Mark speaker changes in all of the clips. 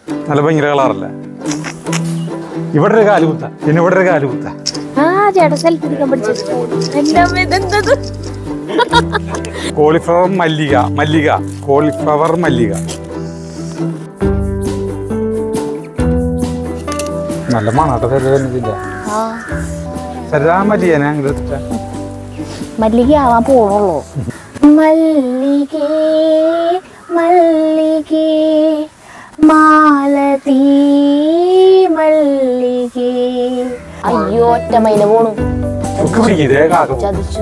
Speaker 1: നല്ല ഭയങ്കര കളറല്ലേ ഇവിടെ ഒരു കാല് കുത്ത പിന്നെ ഇവിടെ ഒരു കാല് കുത്ത
Speaker 2: ആ ചേട്ടാ സെൽഫി എടുക്കാൻ പഠിച്ചു എന്റെ അമ്മ ഇതെന്തത്
Speaker 1: കോളിഫ്ലവർ മല്ലിക മല്ലിക കോളിഫ്ലവർ മല്ലിക നല്ല മണാട്ടോ തരുന്നില്ല
Speaker 2: ആ
Speaker 1: തരാ മല്ലികനെ അങ്ങനെ എടുത്തിട്ട്
Speaker 2: മല്ലിക ആവാൻ പോണുള്ളൂ മല്ലികേ മല്ലികേ മാലതീ മല്ലികേ അയ്യോ ഒറ്റ മൈന പോണു
Speaker 1: ഒക്കെ പിടിക്കിതേ കാക്ക പോകും.
Speaker 2: ചതിച്ചു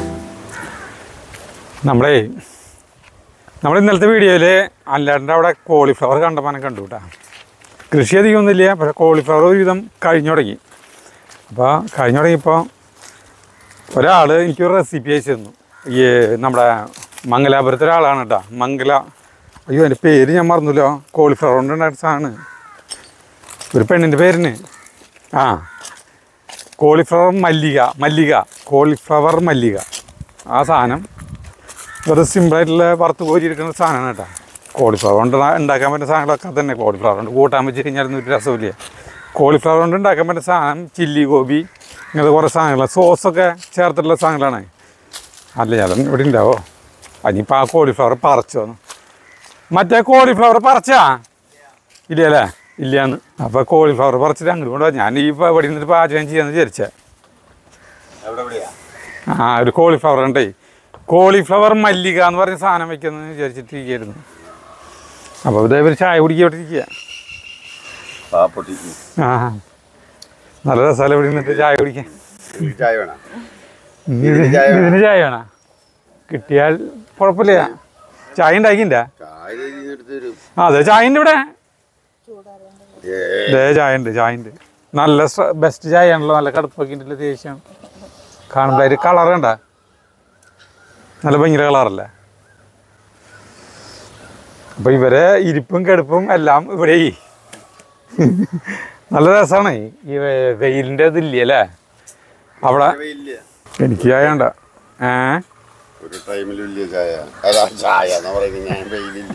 Speaker 1: നമ്മളേ നമ്മൾ ഇന്നലത്തെ വീഡിയോയിൽ അല്ലാണ്ട് അവിടെ കോളിഫ്ലവർ കണ്ടപ്പോൾ കണ്ടു കേട്ടോ കൃഷി അധികമൊന്നുമില്ല പക്ഷേ കോളിഫ്ലവർ ഒരുവിധം കഴിഞ്ഞു തുടങ്ങി അപ്പോൾ കഴിഞ്ഞു തുടങ്ങിയപ്പോൾ ഒരാൾ എനിക്കൊരു റെസിപ്പി അയച്ചു തന്നു ഈ നമ്മുടെ മംഗലാപുരത്തെ ഒരാളാണ് കേട്ടോ മംഗല അയ്യോ എൻ്റെ പേര് ഞാൻ മറന്നല്ലോ കോളിഫ്ലവർ കൊണ്ട് ഉണ്ടായ സാധനമാണ് ഒരു പെണ്ണിൻ്റെ പേരിന് ആ കോളിഫ്ലവർ മല്ലിക മല്ലിക കോളിഫ്ലവർ മല്ലിക ആ സാധനം വെറുതെ സിമ്പിളായിട്ടുള്ള വറുത്ത് കോരിയിരിക്കുന്ന സാധനമാണ് കേട്ടോ കോളിഫ്ലവർ കൊണ്ട് ഉണ്ടാ- ഉണ്ടാക്കാൻ പറ്റുന്ന സാധനങ്ങളൊക്കെ തന്നെ കോളിഫ്ലവർ കൊണ്ട് കൂട്ടാൻ വെച്ച് കഴിഞ്ഞാൽ ഒരു രസമില്ല കോളിഫ്ലവർ കൊണ്ട് ഉണ്ടാക്കാൻ പറ്റുന്ന സാധനം ചില്ലി ഗോബി ഇങ്ങനത്തെ കുറേ സാധനങ്ങളാണ് സോസൊക്കെ ചേർത്തിട്ടുള്ള സാധനങ്ങളാണ് അല്ല ഞാൻ ഇവിടെ ഉണ്ടാവോ അതിനിപ്പോൾ ആ കോളിഫ്ലവർ പറിച്ചോ മറ്റേ കോളിഫ്ലവർ പറിച്ചാ ഇല്ല അല്ലേ ഇല്ലന്ന് അപ്പോൾ കോളിഫ്ലവർ പറിച്ചിട്ട് അങ്ങോട്ട് കൊണ്ടുപോകാം ഞാൻ ഈ ഇപ്പോൾ ഇവിടെ നിന്നിട്ട് പാചകം ചെയ്യാമെന്ന് വിചാരിച്ചേ ആ ഒരു കോളിഫ്ലവർ ഉണ്ടേ കോളിഫ്ലവർ മല്ലിക എന്ന് പറഞ്ഞ സാധനം വെക്കുന്നത് വിചാരിച്ചിട്ടിരിക്കുകയായിരുന്നു അപ്പോൾ ഇതേപോലെ ചായ കുടിക്കോട്ടിരിക്കുക
Speaker 3: പാപ്പൊട്ടി
Speaker 1: ആ നല്ല രസമല്ല ഇവിടെ നിന്നിട്ട് ചായ കുടിക്കാൻ
Speaker 3: ചായ വേണം
Speaker 1: ഇതിന് ഇതിന് ചായ വേണം കിട്ടിയാൽ കുഴപ്പമില്ല ചായ ഉണ്ടാക്കിണ്ട
Speaker 3: ചായ എടുത്ത് തരും
Speaker 1: ആ അതെ ചായ ഉണ്ട് ഇവിടെ
Speaker 3: ഏ
Speaker 1: ഇതേ ചായ ഉണ്ട് ചായ ഉണ്ട് നല്ല ബെസ്റ്റ് ചായ ആണല്ലോ നല്ല കടുപ്പൊക്കെ ഉണ്ടല്ലോ ദേഷ്യം കാണുമ്പോൾ അതിൽ കളർ കണ്ട നല്ല ഭയങ്കര കളറല്ലേ അപ്പൊ ഇവരെ ഇരിപ്പും കെടുപ്പും എല്ലാം ഇവിടെ നല്ല രസമാണ് ഈ വെ- വെയിലിന്റെ ഇതില്ലേ അല്ലേ അവിടെ
Speaker 3: വെയിലില്ല
Speaker 1: എനിക്ക് ചായ വേണ്ട ഏ
Speaker 3: ഒരു ടൈമിലും ഇല്ല ചായ അതാ ചായ എന്ന് പറയുന്നത് ഞാൻ വെയിലില്ല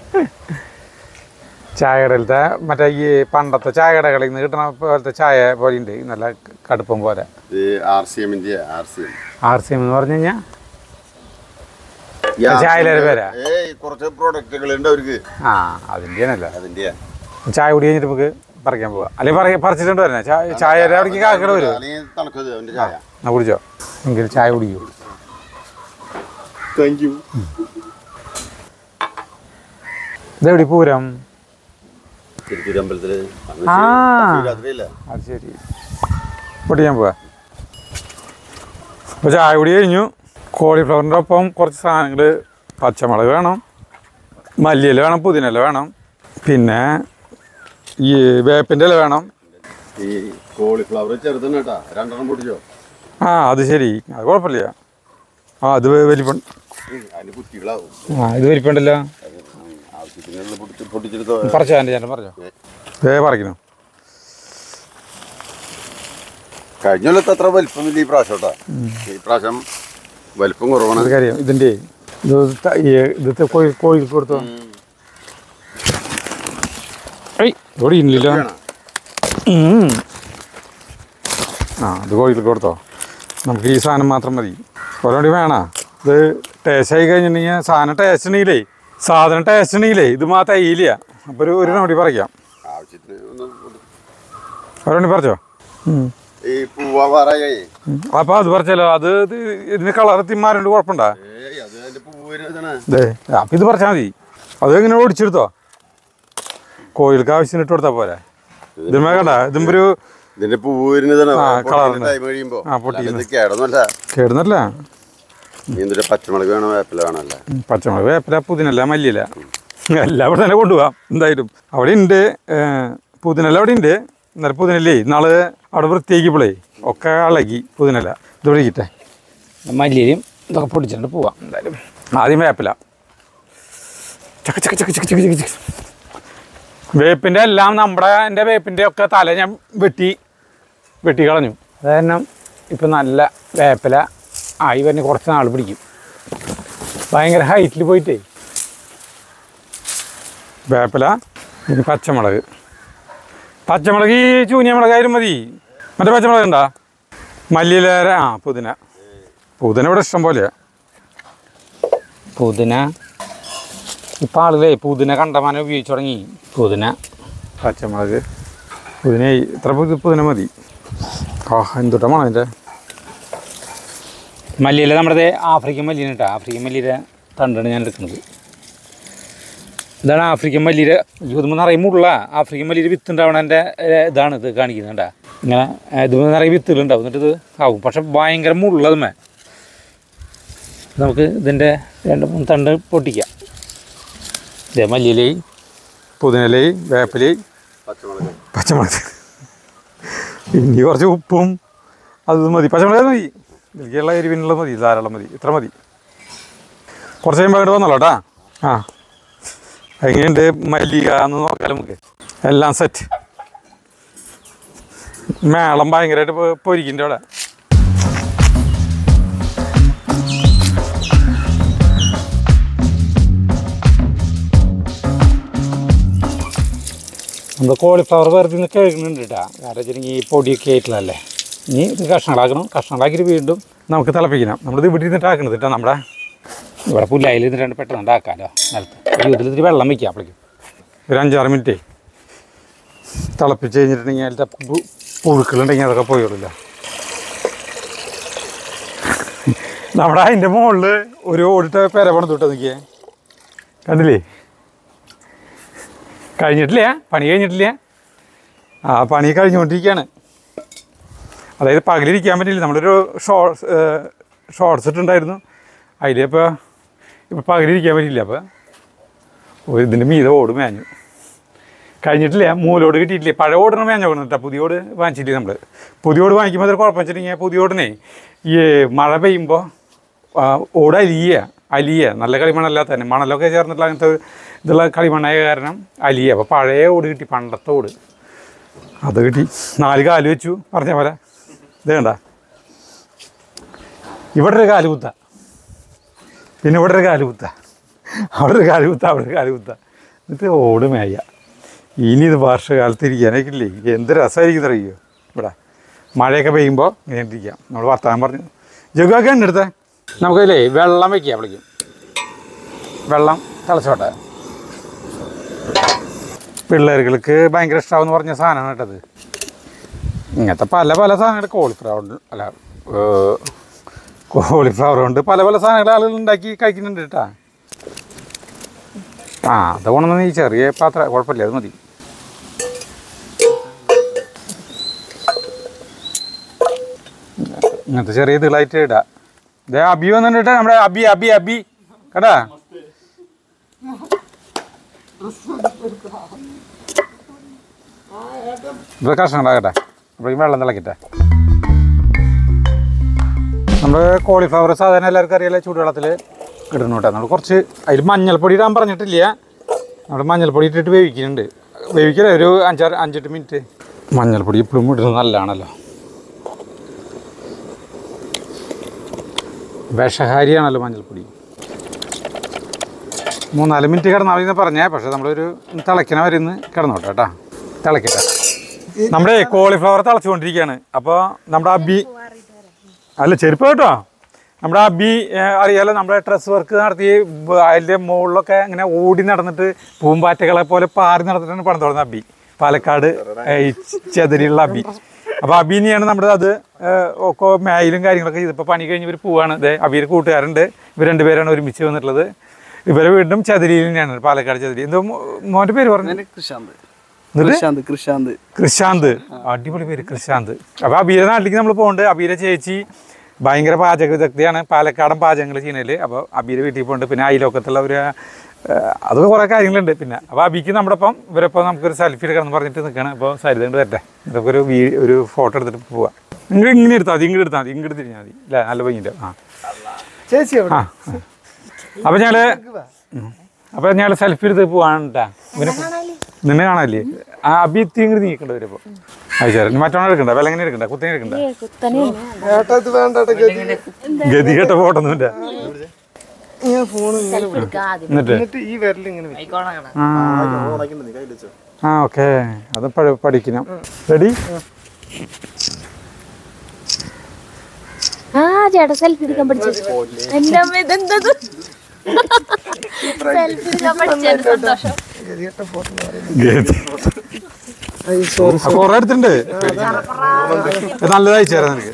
Speaker 1: ചായകടയിലത്തെ മറ്റേ ഈ പണ്ടത്തെ ചായകടകളിൽ നിന്ന് കിട്ടുന്ന പോലത്തെ ചായ പോലെ ഉണ്ട് നല്ല കടുപ്പം പോലെ
Speaker 3: ഇത് ആർ സി എമ്മിന്റെ R C M
Speaker 1: R C M എന്ന് പറഞ്ഞു കഴിഞ്ഞാൽ ചായയുടെ പേരാ?
Speaker 3: ഏയ് കുറച്ച് പ്രോഡക്റ്റുകൾ ഉണ്ട് അവർക്ക്
Speaker 1: ആ അതിൻ്റെയാണല്ല
Speaker 3: അതിന്റെ
Speaker 1: ചായ കുടി കഴിഞ്ഞിട്ട് നമുക്ക് പറിക്കാൻ പോവാം അല്ലെങ്കിൽ പറ പറിച്ചിട്ടുണ്ട് വരണേ ചായ ചായ അവിടേക്ക് കാക്കട വരും
Speaker 3: അല്ലെങ്കിൽ തണുക്കത് അവന്റെ ചായ
Speaker 1: എന്നാ കുടിച്ചോ എങ്കിൽ ചായ കുടിക്കൂ
Speaker 3: താങ്ക് യു
Speaker 1: ഇതെവിടെ പൂരം
Speaker 3: തിരുത്തിരമ്പലത്തില്
Speaker 1: ആ.
Speaker 3: രാത്രിയില്ല
Speaker 1: അത് ശരി പൊട്ടിക്കാൻ പോവാ അപ്പോൾ ചായ കുടി കഴിഞ്ഞു കോളിഫ്ലവറിൻ്റെ ഒപ്പം കുറച്ച് സാധനങ്ങൾ പച്ചമുളക് വേണം മല്ലിയില വേണം പുതിനയില വേണം പിന്നെ ഈ വേപ്പിൻ്റെ ഇല വേണം
Speaker 3: ഈ കോളിഫ്ലവർ ചെറുതന്നെ കേട്ടാ രണ്ടെണ്ണം പൊട്ടിച്ചോ
Speaker 1: ആ അത് ശരി അത് കുഴപ്പമില്ല ആ അത് വലിപ്പം
Speaker 3: ഉം, അതിന് കുറ്റികളാവും
Speaker 1: ആ ഇത് വലിപ്പമുണ്ടല്ലോ
Speaker 3: അത് ഉം, ആവശ്യത്തിനുള്ള പൊട്ടി പൊട്ടിച്ചെടുത്തോ
Speaker 1: പറിച്ചോ എൻ്റെ ചേട്ടൻ പറഞ്ഞോ ഏ പറിക്കണം
Speaker 3: കഴിഞ്ഞ കൊല്ലത്ത് അത്ര വലിപ്പമില്ല ഈ പ്രാവശ്യം കേട്ടാ ഈ പ്രാവശ്യം വലിപ്പം കുറവാണ്
Speaker 1: അത് കാര്യം ഇതിൻ്റെ ഇത് ത- ഈ ഇത് കോഴി കോഴിക്ക് കൊടുത്തോ ഏയ് ഇവിടെ ഇല്ലല്ലോ
Speaker 3: വേണം.
Speaker 1: ഉം. ആ ഇത് കോഴിക്ക് കൊടുത്തോ നമുക്ക് ഈ സാധനം മാത്രം മതി ഒരാടി വേണ ഇത് ടേസ്റ്റ് ആയി കഴിഞ്ഞിട്ടുണ്ടെങ്കിൽ സാധനം ടേസ്റ്റ് ഉണ്ടെങ്കിലേ സാധനം ടേസ്റ്റ് ഉണ്ടെങ്കിലേ ഇത് മാത്രം അയില്ല അപ്പോൾ ഒരു ഒരു നോടി പറിക്കാം
Speaker 3: ആവശ്യത്തിന് ഒന്ന് കൊടു-
Speaker 1: ഒരാടി പറിച്ചോ ഉം.
Speaker 3: ഈ പൂവ വാറായേ
Speaker 1: ഉം. അപ്പോൾ അത് പറിച്ചാലോ അത് ഇത് ഇതിന് കളർ തിന്മാരുണ്ട് കുഴപ്പമുണ്ടോ
Speaker 3: ഏയ് അത് അതിന്റെ പൂവ് വരുന്നതാണ്
Speaker 1: ദേ അപ്പം ഇത് പറിച്ചാൽ മതി അത് എങ്ങനെ ഓടിച്ചെടുത്തോ കോഴികൾക്ക് ആവശ്യത്തിന് ഇട്ട് കൊടുത്താൽ പോരെ ഇതിന്മേ കണ്ട ഇതിമ്പോ ഒരു
Speaker 3: ഇതിന്റെ പൂവ് വരുന്നതാണ്
Speaker 1: ആ,
Speaker 3: പൊട്ടിക്കുന്ന
Speaker 1: കളറുണ്ട്.
Speaker 3: ടൈം കഴിയുമ്പോ
Speaker 1: ആ, പൊട്ടിക്കുന്ന.
Speaker 3: അല്ലാതെ ഇത് കേടൊന്നുമല്ല
Speaker 1: കേടുന്നല്ല
Speaker 3: നീ എന്തൊരു പച്ചമുളക് വേണം വേപ്പില വേണമല്ല
Speaker 1: പച്ചമുളക് വേപ്പില പുതിനല്ല മല്ലിയില എല്ലാം അവിടെ തന്നെ കൊണ്ടുപോകാം എന്തായാലും അവിടെ ഉണ്ട് പുതിനല്ല അവിടെ ഉണ്ട് എന്നാലും പുതിനല്ലേ നാളെ അവിടെ വൃത്തിയാക്കിയപ്പോഴേ ഒക്കെ ഇളകി പുതിനല്ല ഇത് ഇരിക്കട്ടെ മല്ലിയിലും ഇതൊക്കെ പൊടിച്ചിട്ട് പോവാം എന്തായാലും ആദ്യം വേപ്പില ചക്ക ചക്ക ചക്ക ചക്ക ചക്ക ചക്ക ചക്ക വേപ്പിൻ്റെ എല്ലാം നമ്മുടെ എൻ്റെ വേപ്പിൻ്റെ ഒക്കെ തല ഞാൻ വെട്ടി വെട്ടി കളഞ്ഞു അത് കാരണം ഇപ്പം നല്ല വേപ്പില ആയി വരുന്ന കുറച്ച് നാൾ പിടിക്കും ഭയങ്കര ഹൈറ്റിൽ പോയിട്ടേ വേപ്പില ഇനി പച്ചമുളക് പച്ചമുളക് ഈ ചൂനിയ മുളകായാലും മതി മറ്റേ പച്ചമുളക് ഉണ്ടാ മല്ലിയിലേര ആ പുതിന പുതിന ഇവിടെ ഇഷ്ടം പോലെയാ പുതിന ഇപ്പം ആളുകളെ പുതിന കണ്ടമാനം ഉപയോഗിച്ച് തുടങ്ങി പുതിന പച്ചമുളക് പുതിന ഇത്ര പുതി പുതിന മതി ആ എന്തുട്ടാ മണം അതിൻ്റെ മല്ലിയില നമ്മുടെ ആഫ്രിക്കൻ മല്ലിയാണ് കേട്ടോ ആഫ്രിക്കൻ മല്ലിയുടെ തണ്ടാണ് ഞാൻ എടുക്കുന്നത് ഇതാണ് ആഫ്രിക്കൻ മല്ലിയുടെ ഇതുമ്പോൾ നിറയെ മുള്ള ആഫ്രിക്കൻ മല്ലിയുടെ വിത്ത് ഉണ്ടാവണതിൻ്റെ ഇതാണ് ഇത് കാണിക്കുന്നത് കേട്ടോ ഇങ്ങനെ ഇത് നിറയെ വിത്തുകളുണ്ടാവും എന്നിട്ട് ഇത് ആവും പക്ഷെ ഭയങ്കര മുള്ളതുമേ നമുക്ക് ഇതിൻ്റെ രണ്ട് മൂന്ന് തണ്ട് പൊട്ടിക്കാം ഇതേ മല്ലിയിലയും പുതിനയിലയും വേപ്പിലയും
Speaker 3: പച്ചമുളക്
Speaker 1: പച്ചമുളക് ഇനി കുറച്ച് ഉപ്പും അത് മതി പച്ചമുളക് മതി ഇതിലേക്കുള്ള എരിവിനുള്ളത് മതി ധാരാളം മതി ഇത്ര മതി കുറച്ച് കഴിയുമ്പോൾ അങ്ങോട്ട് വന്നല്ലോ കേട്ടാ ആ എങ്ങനെയുണ്ട് മല്ലിക എന്ന് നോക്കാം നമുക്ക് എല്ലാം സെറ്റ് മേളം ഭയങ്കരമായിട്ട് പൊ- പൊരിക്കുന്നുണ്ട് അവിടെ നമ്മൾ കോളിഫ്ലവർ വെറുതെ നിന്ന് കഴുകുന്നുണ്ട് കേട്ടോ കാരണം വെച്ചിട്ടുണ്ടെങ്കിൽ ഈ പൊടിയൊക്കെ ആയിട്ടുള്ളതല്ലേ ഇനി ഇത് കഷ്ണങ്ങളാക്കണം കഷ്ണങ്ങളാക്കിയിട്ട് വീണ്ടും നമുക്ക് തിളപ്പിക്കണം നമ്മളിത് ഇവിടെ ഇരുന്നിട്ട് ആക്കണത് കേട്ടോ നമ്മുടെ ഇവിടെ പുല്ലായിൽ ഇരുന്നിട്ട് പെട്ടെന്ന് ഉണ്ടാക്കാമല്ലോ നിലത്ത് ഈ ഇതിൽ ഇതിൽ വെള്ളം വയ്ക്കാം അപ്പോഴേക്കും ഒരു അഞ്ചാറ് മിനിറ്റ് തിളപ്പിച്ച് കഴിഞ്ഞിട്ടുണ്ടെങ്കിൽ അതിലത്തെ പു- പുഴുക്കളുണ്ടെങ്കിൽ അതൊക്കെ പോയുള്ളൂല്ല നമ്മുടെ അതിൻ്റെ മുകളിൽ ഒരു ഓടിട്ട പെര പണിത് വിട്ട് നോക്കിയേ കണ്ടില്ലേ കഴിഞ്ഞിട്ടില്ല പണി കഴിഞ്ഞിട്ടില്ല ആ പണി കഴിഞ്ഞുകൊണ്ടിരിക്കുകയാണ് അതായത് പകലിരിക്കാൻ പറ്റില്ല നമ്മളൊരു ഷോർട്സ് ഷോർട്സ് ഇട്ടുണ്ടായിരുന്നു അതിലിപ്പോൾ ഇപ്പോൾ പകലിരിക്കാൻ പറ്റില്ല അപ്പോൾ ഒരു ഇതിൻ്റെ മീതെ ഓട് മേഞ്ഞു കഴിഞ്ഞിട്ടില്ല മൂലോട് കിട്ടിയിട്ടില്ല പഴയ ഓടിന് മേഞ്ഞ കൊടുക്കണം കേട്ടോ പുതിയ ഓട് വാങ്ങിച്ചിട്ടില്ല നമ്മൾ പുതിയ ഓട് വാങ്ങിക്കുമ്പോൾ അതൊരു കുഴപ്പം വെച്ചിട്ടുണ്ടെങ്കിൽ പുതിയ ഓടിനെ ഈ മഴ പെയ്യുമ്പോൾ ആ, ഓട് അലിയ അലിയ നല്ല കളിമണ്ണല്ലാത്ത തന്നെ മണലൊക്കെ ചേർന്നിട്ടുള്ള അങ്ങനത്തെ ഒരു ഇതുള്ള കളിമണ്ണായ കാരണം അലിയ അപ്പോൾ പഴയ ഓട് കിട്ടി പണ്ടത്തെ ഓട് അത് കിട്ടി നാല് കാല് വെച്ചു പറഞ്ഞ പോലെ ഇത് കണ്ട ഇവിടെ ഒരു കാല് കുത്ത പിന്നെ ഇവിടെ ഒരു കാല് കുത്ത അവിടെ ഒരു കാല് കുത്ത അവിടെ ഒരു കാല് കുത്ത എന്നിട്ട് ഓട് മേയ ഇനി ഇത് വർഷകാലത്ത് ഇരിക്കാനൊക്കെ ഇല്ലേ എന്ത് രസമായിരിക്കും അറിയോ ഇവിടെ മഴയൊക്കെ പെയ്യുമ്പോൾ ഇങ്ങനെ ഇരിക്കാം നമ്മൾ വർത്താനം പറഞ്ഞു ജഗൊക്കെ ഉണ്ട് എടുത്തേ നമുക്കതിലേ വെള്ളം വെക്കാം വിളിക്കും വെള്ളം തിളച്ചോട്ടെ പിള്ളേർക്ക് ഭയങ്കര ഇഷ്ടമാവെന്ന് പറഞ്ഞ സാധനമാണ് കേട്ടത് ഇങ്ങനത്തെ പല പല സാധനങ്ങൾ കോളിഫ്ലവർ ഉണ്ട് അല്ല കോളിഫ്ലവർ കൊണ്ട് പല പല സാധനങ്ങൾ ആളുകൾ ഉണ്ടാക്കി കഴിക്കുന്നുണ്ട് കേട്ടാ ആ അത് കൊണ്ടൊന്നും ഈ ചെറിയ പാത്രം കുഴപ്പമില്ല അത് മതി ഇങ്ങനത്തെ ചെറിയ ഇതിളായിട്ട് ഇടാം ഇതേ അബി വന്നിട്ട് നമ്മുടെ അബി അബി അബി കേട്ടാ ഇത് കഷ്ണം ഉണ്ടാകട്ടെ അപ്പോഴേക്കും വെള്ളം തിളക്കട്ടെ നമ്മൾ കോളിഫ്ലവർ സാധാരണ എല്ലാവർക്കും അറിയാലോ ചൂടുവെള്ളത്തിൽ ഇടണം കേട്ടോ നമ്മൾ കുറച്ച് അതിൽ മഞ്ഞൾപ്പൊടി ഇടാൻ പറഞ്ഞിട്ടില്ല നമ്മൾ മഞ്ഞൾപ്പൊടി ഇട്ടിട്ട് വേവിക്കുന്നുണ്ട് വേവിക്കലേ ഒരു അഞ്ചാറ് അഞ്ചെട്ട് മിനിറ്റ് മഞ്ഞൾപ്പൊടി ഇപ്പോഴും ഇടുന്നത് നല്ലതാണല്ലോ വിഷഹാരിയാണല്ലോ മഞ്ഞൾപ്പൊടി മൂന്നാല് മിനിറ്റ് കിടന്നാൽ മതി എന്ന് പറഞ്ഞേ പക്ഷേ നമ്മളൊരു തിളയ്ക്കണ വരെ ഇന്ന് കിടന്നോട്ടെ കേട്ടോ തിളക്കട്ടെ നമ്മുടെ കോളിഫ്ലവർ തിളച്ചുകൊണ്ടിരിക്കുകയാണ് അപ്പോൾ നമ്മുടെ അബി അല്ല ചെരുപ്പ് കേട്ടോ നമ്മുടെ അബി ഏഹ്, അറിയാലോ നമ്മുടെ ഡ്രസ് വർക്ക് നടത്തി ബ- അതിൻ്റെ മുകളിലൊക്കെ ഇങ്ങനെ ഓടി നടന്നിട്ട് പൂമ്പാറ്റകളെ പോലെ പാറി നടന്നിട്ടാണ് പണം തുടങ്ങുന്നത് അബി പാലക്കാട് ഏഹ്, ഈ ചെതലിയുള്ള അബി അപ്പോൾ അബിനെയാണ് നമ്മുടെ അത് ഏഹ്, ഒക്കെ മേയിലും കാര്യങ്ങളൊക്കെ ചെയ്തപ്പോൾ പണി കഴിഞ്ഞ് ഇവർ പോവാണ് ഇതേ അബിയുടെ കൂട്ടുകാരുണ്ട് ഇവർ രണ്ടുപേരാണ് ഒരുമിച്ച് വന്നിട്ടുള്ളത് ഇവരെ വീണ്ടും ചതിരിയിൽ തന്നെയാണ് പാലക്കാട് ചതിരി എന്തോ മോ- മോൻ്റെ പേര് പറഞ്ഞു
Speaker 4: ഞാൻ കൃഷാന്ത്
Speaker 1: എന്നിട്ട്
Speaker 4: കൃഷാന്ത് കൃഷാന്ത്
Speaker 1: കൃഷാന്ത് അടിപൊളി പേര് കൃഷാന്ത് അപ്പോൾ അബീര നാട്ടിലേക്ക് നമ്മൾ പോകുന്നുണ്ട് അബീര ചേച്ചി ഭയങ്കര പാചക വിദഗ്ധയാണ് പാലക്കാടൻ പാചകങ്ങൾ ചെയ്യുന്നതിൽ അപ്പോൾ അബീര വീട്ടിൽ പോകുന്നുണ്ട് പിന്നെ അയലോക്കത്തുള്ള ഒരു ഏഹ്, അതൊക്കെ കുറേ കാര്യങ്ങളുണ്ട് പിന്നെ അപ്പോൾ അബിക്ക് നമ്മുടെ ഒപ്പം ഇവരൊപ്പം നമുക്കൊരു സെൽഫി എടുക്കണം പറഞ്ഞിട്ട് നിൽക്കണം അപ്പോൾ സരിത കൊണ്ട് വരട്ടെ ഇതൊക്കെ ഒരു വീ ഒരു ഫോട്ടോ എടുത്തിട്ട് പോവാം നിങ്ങൾ ഇങ്ങനെ എടുത്താൽ മതി ഇങ്ങോട്ട് എടുത്താൽ മതി ഇങ്ങോട്ട് തിരിഞ്ഞാൽ മതി അല്ലേ നല്ല ഭംഗിൻ്റെ ആ
Speaker 4: ചേച്ചി
Speaker 1: ആ അപ്പോൾ ഞങ്ങൾ അപ്പോൾ ഞങ്ങൾ സെൽഫി എടുത്ത് പോവാണ് കേട്ടാ ഇവന് നിന്നെ കാണാല്ലേ ആ അബി ഇത്തിരി ഇങ്ങോട്ട് നീക്കണ്ട വരുമ്പോൾ അത് ശരി മറ്റോണം എടുക്കണ്ട വില എങ്ങനെ എടുക്കണ്ട കുത്തനെ എടുക്കണ്ട
Speaker 2: കുത്തനെ
Speaker 4: ഏട്ടാ ഇത് വേണ്ട ഏട്ടാ ഗതി
Speaker 1: ഗതി കേട്ട ഫോട്ടൊന്നുമില്ല
Speaker 4: ഞാൻ ഫോൺ
Speaker 2: എടുക്കാം ആദ്യം
Speaker 1: എന്നിട്ട്
Speaker 4: എന്നിട്ട് ഈ വിരൽ ഇങ്ങനെ വെക്കും.
Speaker 1: ആ
Speaker 4: ഉണക്കി മതി, കയ്യിൽ വെച്ചോ
Speaker 1: ആ ഓക്കെ അത് പഠി- പഠിക്കണം റെഡി
Speaker 2: ആ ചേട്ടാ സെൽഫി എടുക്കാൻ പഠിച്ചു എന്റെ അമ്മ ഇതെന്തത് സെൽഫി എടുക്കാൻ പഠിച്ചതിന്റെ സന്തോഷം
Speaker 1: കൊറേ എടുത്തിട്ടുണ്ട് ഇത് നല്ലത് അയച്ചു തരാം നിനക്ക്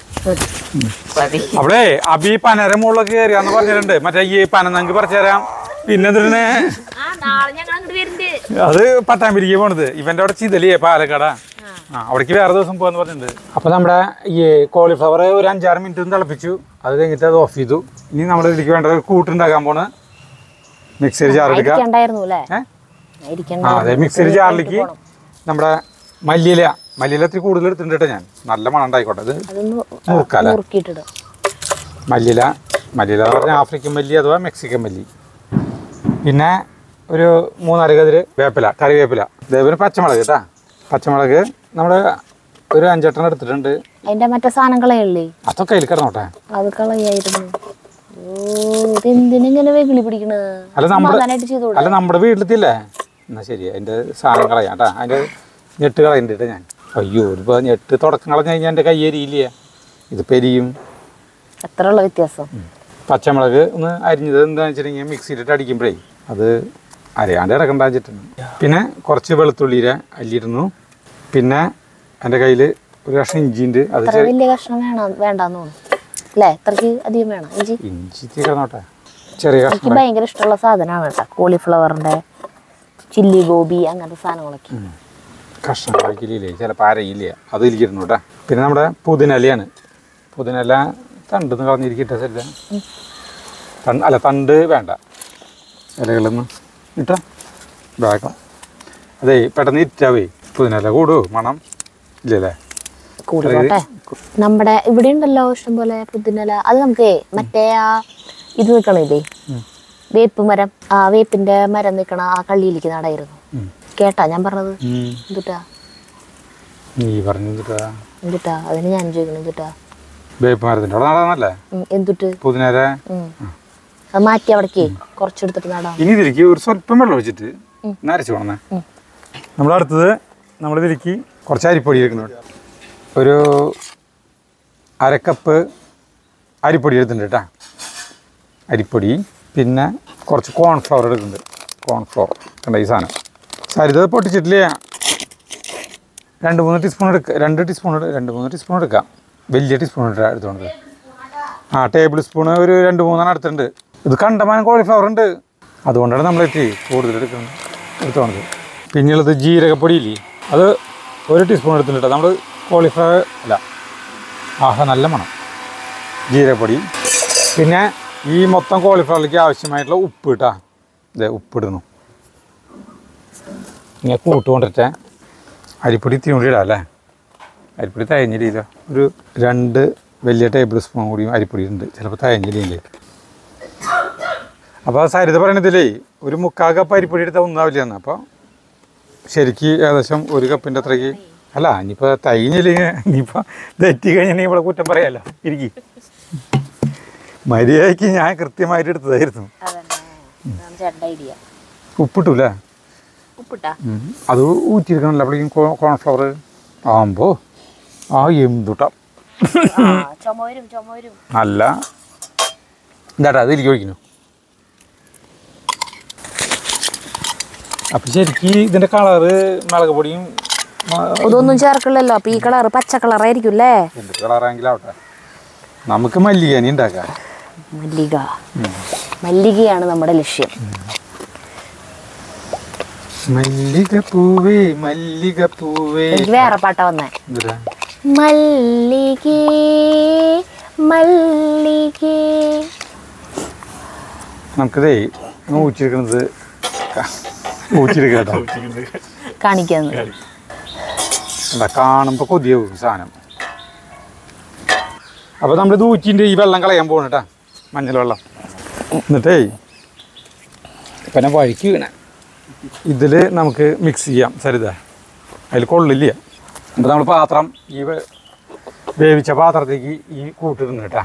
Speaker 1: അവിടെ അബി പനര മുകളിലൊക്കെ കയറിയാന്ന് പറഞ്ഞിട്ടുണ്ട് മറ്റേ ഈ പന നമുക്ക് പറിച്ചു തരാം പിന്നെ എന്തിനെ
Speaker 2: ആ നാളെ ഞങ്ങൾ അങ്ങോട്ട് വരുന്നുണ്ട്
Speaker 1: അത് പട്ടാമ്പിരിക്ക് പോണത് ഇവന്റെ അവിടെ ചിതലിയേ പാലക്കാട് ആ അവിടേക്ക് വേറെ ദിവസം പോകാന്ന് പറഞ്ഞിട്ടുണ്ട് അപ്പൊ നമ്മുടെ ഈ കോളിഫ്ലവർ ഒരു അഞ്ചാറ് മിനിറ്റ് ഒന്ന് തിളപ്പിച്ചു അത് കഴിഞ്ഞിട്ട് അത് ഓഫ് ചെയ്തു ഇനി നമ്മൾ ഇതിലേക്ക് വേണ്ട ഒരു കൂട്ടുണ്ടാക്കാൻ പോണ് മിക്സറി ജാർ എടുക്കുക
Speaker 2: ഇരിക്കണ്ടായിരുന്നു അല്ലേ
Speaker 1: ഏ? ആ
Speaker 2: ഇരിക്കണ്ട
Speaker 1: അതെ മിക്സറി ജാറിലേക്ക് നമ്മുടെ മല്ലിയില മല്ലിയില ഇത്തിരി കൂടുതൽ എടുത്തിട്ടുണ്ട് കേട്ടോ ഞാൻ നല്ല മണം ഉണ്ടായിക്കോട്ടെ ഇത്
Speaker 2: അതൊന്ന്
Speaker 1: മുറുക്കാല
Speaker 2: മുറുക്കിയിട്ടിടും
Speaker 1: മല്ലിയില മല്ലിയില എന്ന് പറഞ്ഞാൽ ആഫ്രിക്കൻ മല്ലി അഥവാ മെക്സിക്കൻ മല്ലി പിന്നെ ഒരു മൂന്നര കതിര് വേപ്പില കറിവേപ്പില ഇതേപോലെ പച്ചമുളക് കേട്ടാ പച്ചമുളക് നമ്മൾ ഒരു അഞ്ചെട്ടെണ്ണം എടുത്തിട്ടുണ്ട്
Speaker 2: അതിന്റെ മറ്റേ സാധനം കളയല്ലേ
Speaker 1: അതൊക്കെ അതിൽ കിടന്നോട്ടെ
Speaker 2: അത് കളയായിരുന്നു ഓ ഇതെന്തിനിങ്ങനെ വെകിളി പിടിക്കണ
Speaker 1: അല്ല നമ്മുടെ
Speaker 2: സമാധാനായിട്ട് ചെയ്തോളൂ
Speaker 1: അല്ല നമ്മുടെ വീട്ടിലെത്തില്ലേ എന്നാ ശരി അതിൻ്റെ സാധനം കളയാം കേട്ടാ അതിൻ്റെ ഞെട്ട് കളയണ്ടിട്ട് ഞാൻ അയ്യോ ഇപ്പോൾ ഞെട്ട് തുടക്കം കളഞ്ഞു കഴിഞ്ഞാൽ എൻ്റെ കയ്യേരിയില്ല ഇത് പെരിയും
Speaker 2: എത്ര ഉള്ള വ്യത്യാസം
Speaker 1: പച്ചമുളക് ഒന്ന് അരിഞ്ഞത് എന്താണെന്ന് വെച്ചിട്ടുണ്ടെങ്കിൽ മിക്സിയിലിട്ട് അടിക്കുമ്പോഴേ അത് അരയാണ്ട് കിടക്കണ്ട വെച്ചിട്ടുണ്ട് പിന്നെ കുറച്ച് വെളുത്തുള്ളിയില അല്ലിയിരുന്നു പിന്നെ എൻ്റെ കയ്യിൽ ഒരു കഷ്ണം ഇഞ്ചിയുണ്ട് അത്
Speaker 2: അത്ര
Speaker 1: ചെറിയ
Speaker 2: വലിയ കഷ്ണം വേണം വേണ്ടാന്ന് തോന്നുന്നു അല്ലേ ഇത്രക്ക് അധികം വേണം ഇഞ്ചി
Speaker 1: ഇഞ്ചി ഇത്തിരി കിടന്നോട്ടെ ചെറിയ
Speaker 2: എനിക്ക്
Speaker 1: കഷ്ണം
Speaker 2: ഭയങ്കര ഇഷ്ടമുള്ള സാധനമാണ് കേട്ടോ കോളിഫ്ലവറിന്റെ ചില്ലി ഗോബി അങ്ങനത്തെ സാധനങ്ങളൊക്കെ
Speaker 1: കഷ്ണം കഴിക്കില്ലേ ചിലപ്പോൾ അരയില്ല അത് ഇരിക്കുന്നു കേട്ടോ പിന്നെ നമ്മുടെ പുതിനലയാണ് പുതിനല തണ്ടെന്ന് കളഞ്ഞിരിക്കട്ടെ ശരില്ല തണ്ട് അല്ല തണ്ട് വേണ്ട ഇലകളൊന്നും ഇട്ടോ ഇതാക്കാം അതെ പെട്ടെന്ന് ഇറ്റാവേ പുതിനല കൂടു മണം ഇല്ലല്ലേ
Speaker 2: കൂടി പോട്ടെ നമ്മുടെ ഇവിടെ ഉണ്ടല്ലോ ഇഷ്ടംപോലെ പുതിനല അത് നമുക്ക് മറ്റേ ആ ഇത് നിൽക്കണില്ലേ വേപ്പ് മരം ആ വേപ്പിന്റെ മരം നിൽക്കണ ആ കള്ളിയിലേക്ക് നടായിരുന്നു
Speaker 1: ഉം.
Speaker 2: കേട്ടാ ഞാൻ പറഞ്ഞത്
Speaker 1: ഉം.
Speaker 2: എന്തുട്ടാ
Speaker 1: നീ പറഞ്ഞിട്ടാ
Speaker 2: എന്തുട്ടാ അതിന് ഞാൻ ചോദിക്കണം എന്തുട്ടാ
Speaker 1: വേപ്പ് മരത്തിൻ്റെ അവിടെ നടാന്നല്ലേ
Speaker 2: ഉം, എന്തുട്ട്
Speaker 1: പുതിനര
Speaker 2: ഉം. അത് മാറ്റി അവിടേക്ക് കുറച്ചെടുത്തിട്ട് നടാം
Speaker 1: ഇനി ഇതിലേക്ക് ഒരു സ്വല്പം വെള്ളം ഒഴിച്ചിട്ട് നരച്ച് വേണേ
Speaker 2: ഉം.
Speaker 1: നമ്മളടുത്തത് നമ്മളിതിലേക്ക് കുറച്ച് അരിപ്പൊടി എടുക്കുന്നുണ്ട് ഒരു അരക്കപ്പ് അരിപ്പൊടി എടുത്തിട്ടുണ്ട് കേട്ടോ അരിപ്പൊടി പിന്നെ കുറച്ച് കോൺഫ്ലവർ എടുക്കുന്നുണ്ട് കോൺഫ്ലവർ കണ്ട ഈ സാധനം സരിത പൊട്ടിച്ചിട്ടില്ല രണ്ട് മൂന്ന് ടീസ്പൂൺ എടുക്കുക രണ്ട് ടീസ്പൂൺ എടു- രണ്ട് മൂന്ന് ടീസ്പൂൺ എടുക്കാം വലിയ ടീസ്പൂൺ എടുക്കാം എടുത്തോണ്ട് ആ ടേബിൾ സ്പൂൺ ഒരു രണ്ട് മൂന്നെണ്ണം എടുത്തിട്ടുണ്ട് ഇത് കണ്ടമാനം കോളിഫ്ലവർ ഉണ്ട് അതുകൊണ്ടാണ് നമ്മളെത്തി കൂടുതൽ എടുക്കുന്നത് എടുത്തോണത് പിന്നെയുള്ളത് ജീരകപ്പൊടി ഇല്ലേ അത് ഒരു ടീസ്പൂൺ എടുത്തിട്ടുണ്ട് നമ്മൾ കോളിഫ്ലവർ അല്ല ആഹ നല്ല മണം ജീരകപ്പൊടി പിന്നെ ഈ മൊത്തം കോളിഫ്ലവറിലേക്ക് ആവശ്യമായിട്ടുള്ള ഉപ്പ് ഇട്ടാ ഇതേ ഉപ്പിടുന്നു ഇങ്ങനെ കൂട്ടുകൊണ്ടിട്ടേ അരിപ്പൊടി ഇത്തിരി കൂടി ഇടാം അല്ലേ അരിപ്പൊടി തയഞ്ഞില്ല ഒരു രണ്ട് വലിയ ടേബിൾ സ്പൂൺ കൂടിയും അരിപ്പൊടി ഉണ്ട് ചിലപ്പോൾ തയഞ്ഞില്ലേ അപ്പോൾ സരിത പറയണതിലേ ഒരു മുക്കാൽ കപ്പ് അരിപ്പൊടി എടുത്താൽ ഒന്നാവില്ല എന്ന് അപ്പോൾ ശരിക്ക് ഏകദേശം ഒരു കപ്പിൻ്റെ അത്രയ്ക്ക് അല്ല ഇനിയിപ്പോൾ തൈഞ്ഞില്ലെങ്കിൽ ഇനിയിപ്പോൾ തെറ്റി കഴിഞ്ഞാൽ ഇവിടെ കുറ്റം പറയാമല്ലോ ഇരിക്കി മര്യാദയ്ക്ക് ഞാൻ കൃത്യമായിട്ട് എടുത്തതായിരുന്നു
Speaker 2: ചേട്ടൻ്റെ ഐഡിയ
Speaker 1: ഉപ്പിട്ടൂല്ലേ
Speaker 2: ഉപ്പിട്ടാ
Speaker 1: ഉം. അത് ഊറ്റിയെടുക്കണമല്ലോ അപ്പോഴേക്കും കോൺഫ്ലവർ ആകുമ്പോൾ ആ എന്തുട്ടാ
Speaker 2: ചുമ വരും ചുമ വരും
Speaker 1: നല്ല എന്താട്ടാ അതിലേക്ക് ഒഴിക്കുന്നു അപ്പം ശരിക്ക് ഇതിൻ്റെ കളറ് മുളക് പൊടിയും മ-
Speaker 2: ഇതൊന്നും ചേർക്കില്ലല്ലോ അപ്പൊ ഈ കളർ പച്ച കളറായിരിക്കും അല്ലേ
Speaker 1: എന്ത് കളറാണെങ്കിലാവട്ടെ നമുക്ക് മല്ലികനി ഉണ്ടാക്കാം
Speaker 2: മല്ലിക മല്ലികയാണ് നമ്മുടെ ലക്ഷ്യം
Speaker 1: മല്ലിക പൂവേ മല്ലിക പൂവേ
Speaker 2: എനിക്ക് വേറെ പാട്ടാ വന്നേ
Speaker 1: എന്തിനാ
Speaker 2: മല്ലികേ മല്ലികേ
Speaker 1: നമുക്കിതേ ഊച്ചിരിക്കണത് ഊച്ചിരിക്കട്ടോ
Speaker 2: കാണിക്കാന്ന്
Speaker 1: എന്താ കാണുമ്പോൾ കൊതിയാവും ഈ സാധനം അപ്പോൾ നമ്മൾ ഊച്ചിൻ്റെ ഈ വെള്ളം കളയാൻ പോകണം കേട്ടാ മഞ്ഞൾ വെള്ളം എന്നിട്ടേ പിന്നെ വഴിക്ക് വീണ ഇതിൽ നമുക്ക് മിക്സ് ചെയ്യാം സരിത അതിൽ കൊള്ളില്ല എന്നിട്ട് നമ്മൾ പാത്രം ഈ വേ- വേവിച്ച പാത്രത്തേക്ക് ഈ കൂട്ടിരുന്നു കേട്ടാ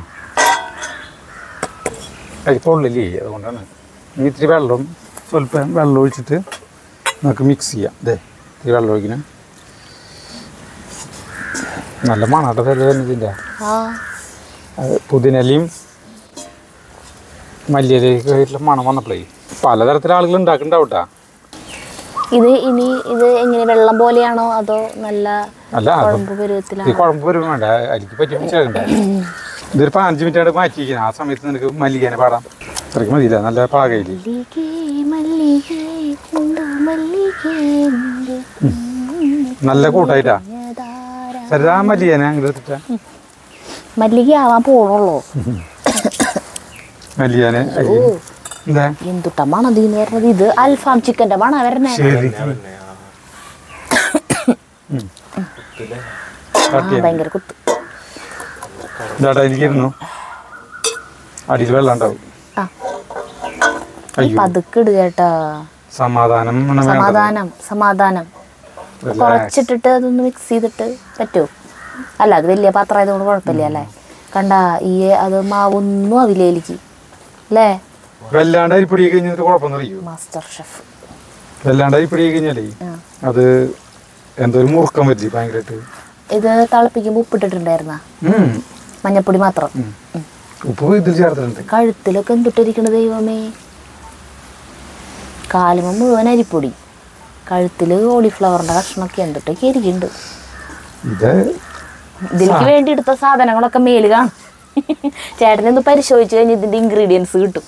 Speaker 1: അതിൽ കൊള്ളില്ലേ അതുകൊണ്ടാണ് ഇനി ഇത്തിരി വെള്ളം സ്വല്പം വെള്ളം ഒഴിച്ചിട്ട് നമുക്ക് മിക്സ് ചെയ്യാം ഇതേ ഈ വെള്ളം ഒഴിക്കണ നല്ല മണാട്ട തന്നെ ഇതിൻ്റെ
Speaker 2: ആ
Speaker 1: അത് പുതിനലയും മല്ലിയിലേക്ക് ആയിട്ടുള്ള മണം വന്നപ്പോഴേ പലതരത്തിലെ ആളുകൾ ഉണ്ടാക്കുന്നുണ്ടാവും കേട്ടാ
Speaker 2: ഇത് ഇനി ഇത് എങ്ങനെ വെള്ളം പോലെയാണോ അതോ നല്ല
Speaker 1: അല്ല അത്
Speaker 2: കുഴമ്പ്
Speaker 1: ഈ
Speaker 2: പരുവത്തിലാണോ
Speaker 1: കുഴമ്പ് വരും വേണ്ട അരിക്ക് പറ്റി വെച്ചിട്ടുണ്ട് ഇതൊരു പതിനഞ്ച് മിനിറ്റ് ആയിട്ട് മാറ്റിയിരിക്കണം ആ സമയത്ത് നിനക്ക് മല്ലികേനെ പാടാം അത്രയ്ക്ക് മതിയില്ല നല്ല പാകയില്ലേ
Speaker 2: മല്ലികേ മല്ലികേ കുണ്ടു മല്ലികേ നിന്റെ
Speaker 1: നല്ല കൂട്ടായിട്ടാ
Speaker 2: കുഞ്ഞതാര.
Speaker 1: സരിതാ മല്ലികേനെ അങ്ങനെ എടുത്തിട്ടാ
Speaker 2: മല്ലിക ആവാൻ പോണുള്ളൂ
Speaker 1: മല്ലികേനെ അരി എന്താ
Speaker 2: എന്തുട്ട മണതീന്ന് പറഞ്ഞത് ഇത് അൽഫാം ചിക്കന്റെ മണ വരണേ
Speaker 1: ശരി
Speaker 2: ആ, ഭയങ്കര കുത്ത്
Speaker 1: ഇതാട്ടാ എനിക്കിരുന്നു അടിയിൽ വെള്ളം ഉണ്ടാവും
Speaker 2: ആ ഈ
Speaker 1: അയ്യോ
Speaker 2: പതുക്കെ ഇടുക കേട്ടാ
Speaker 1: സമാധാനം ആണ് വേണ്ടത്.
Speaker 2: സമാധാനം സമാധാനം
Speaker 1: Relax.
Speaker 2: കുറച്ചിട്ടിട്ട് അതൊന്ന് മിക്സ് ചെയ്തിട്ട് പറ്റുമോ അല്ല അത് വലിയ പാത്രം ആയതുകൊണ്ട് കുഴപ്പമില്ല അല്ലേ കണ്ട ഈ അത് മാവൊന്നും അതിലേക്ക് അല്ലേ
Speaker 1: വല്ലാണ്ട് അരിപ്പൊടി കഴിഞ്ഞിട്ട് കുഴപ്പമൊന്നും അറിയൂ
Speaker 2: മാസ്റ്റർ ഷെഫ്
Speaker 1: വല്ലാണ്ട് അരിപ്പൊടി കഴിഞ്ഞാലേ
Speaker 2: ആ.
Speaker 1: അത് എന്തോ ഒരു മുറുക്കം പറ്റി ഭയങ്കരമായിട്ട്
Speaker 2: ഇത് തിളപ്പിക്കുമ്പോൾ ഉപ്പിട്ടിട്ടുണ്ടായിരുന്ന
Speaker 1: ഉം.
Speaker 2: മഞ്ഞപ്പൊടി മാത്രം
Speaker 1: ഉം. ഉപ്പ് ഇതിൽ ചേർത്തിട്ടുണ്ട്
Speaker 2: കഴുത്തിലൊക്കെ എന്തിട്ടിരിക്കണ ദൈവമേ കാലുമ മുഴുവൻ അരിപ്പൊടി കഴുത്തിൽ കോളിഫ്ലവറിന്റെ കഷ്ണമൊക്കെ എന്തിട്ടൊക്കെ ഇരിക്കുന്നുണ്ട്
Speaker 1: ഇത്
Speaker 2: ഇതിലേക്ക് വേണ്ടി എടുത്ത സാധനങ്ങളൊക്കെ മേല് കാണും ചേട്ടനൊന്ന് പരിശോധിച്ച് കഴിഞ്ഞ് ഇതിന്റെ ഇൻഗ്രീഡിയൻസ് കിട്ടും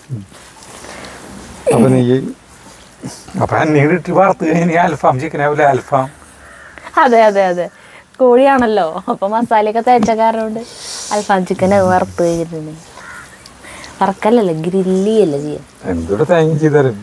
Speaker 1: അപ്പൊ നീ അപ്പൊ അന്നീട് ഇട്ട് വറുത്ത് കഴിഞ്ഞാൽ അൽഫാം ചിക്കൻ ആവില്ല അൽഫാം
Speaker 2: അതെ അതെ അതെ കോഴിയാണല്ലോ അപ്പൊ മസാലയൊക്കെ തേച്ച കാരണം കൊണ്ട് അൽഫാം ചിക്കൻ വറുത്ത് കഴിഞ്ഞിട്ടുണ്ട് വറക്കല്ലല്ലോ ഗ്രില്ല് ചെയ്യല്ലേ ചെയ്യാം
Speaker 1: എന്തൊരു തേങ്ങ ചെയ്താലും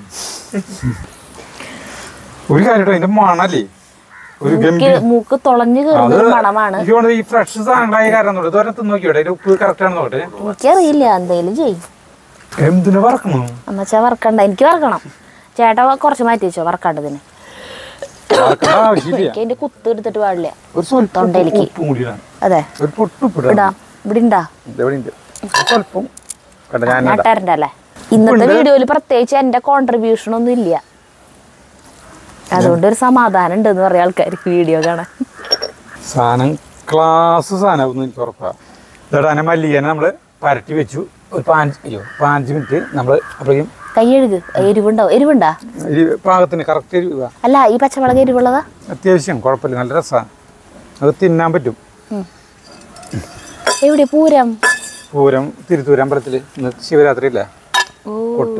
Speaker 1: ഒരു കാര്യം അതിന്റെ മണല്ലേ ഒരു
Speaker 2: മൂക്ക്
Speaker 1: ഗംഭീര
Speaker 2: മൂക്ക് തുളഞ്ഞു കയറുന്ന ഒരു മണമാണ്
Speaker 1: എനിക്ക് തോന്നുന്നത് ഈ ഫ്രഷ് സാധനങ്ങളായ കാരണം തൊട്ട് ഇതുവരെ തിന്ന് നോക്കിയോട്ടെ അതിന്റെ ഉപ്പ് കറക്റ്റ് ആണെന്ന് നോട്ടെ
Speaker 2: എനിക്കറിയില്ല എന്തെങ്കിലും ചെയ്യും
Speaker 1: എന്തിനു വറക്കണം
Speaker 2: എന്നുവെച്ചാൽ വറക്കണ്ട എനിക്ക് വറക്കണം ചേട്ടാ കുറച്ച് മാറ്റി വെച്ചോ വറക്കാണ്ടതിന്
Speaker 1: വറക്കേണ്ട ആവശ്യമില്ല
Speaker 2: എനിക്ക് അതിന്റെ കുത്ത് എടുത്തിട്ട് പാടില്ല
Speaker 1: ഒരു സ്വല്പം
Speaker 2: തൊണ്ടയിലേക്ക്.
Speaker 1: ഉപ്പും കൂടി ഇടാം
Speaker 2: അതെ
Speaker 1: ഒരു പൊട്ട് ഉപ്പിടാം
Speaker 2: ഇടാ ഇവിടെ ഉണ്ടാ
Speaker 1: ഇതെവിടെ ഉണ്ട് സ്വല്പം കണ്ട ഞാൻ ഇടാം.
Speaker 2: നാട്ടുകാരൻ്റെ അല്ലേ ഇന്നത്തെ വീഡിയോയിൽ പ്രത്യേകിച്ച് എന്റെ കോൺട്രിബ്യൂഷൻ ഒന്നും ഇല്ല അതുകൊണ്ട് ഒരു സമാധാനം ഉണ്ട് എന്ന് പറയാം ആൾക്കാർ വീഡിയോ കാണാൻ
Speaker 1: സാധനം ക്ലാസ് സാധനമാകുന്നു എനിക്ക് ഉറപ്പാ ഇതാ അതിനെ മല്ലികനെ നമ്മൾ പരട്ടി വെച്ചു ഒരു പാഞ്ച് അയ്യോ പാഞ്ച് മിനിറ്റ് നമ്മൾ അപ്പോഴേക്കും
Speaker 2: കൈ എഴുത് എരിവുണ്ടോ എരിവുണ്ടാ
Speaker 1: ഒരു പാകത്തിന് കറക്റ്റ് ഒരു
Speaker 2: അല്ല ഈ പച്ചമുളക് എരിവുള്ളതാ
Speaker 1: അത്യാവശ്യം കുഴപ്പമില്ല നല്ല രസമാണ് അത് തിന്നാൻ പറ്റും
Speaker 2: എവിടെ പൂരം
Speaker 1: പൂരം തിരുത്തൂർ അമ്പലത്തിൽ ഇന്ന് ശിവരാത്രി ഇല്ല
Speaker 2: ഓ
Speaker 1: പൊട്ട്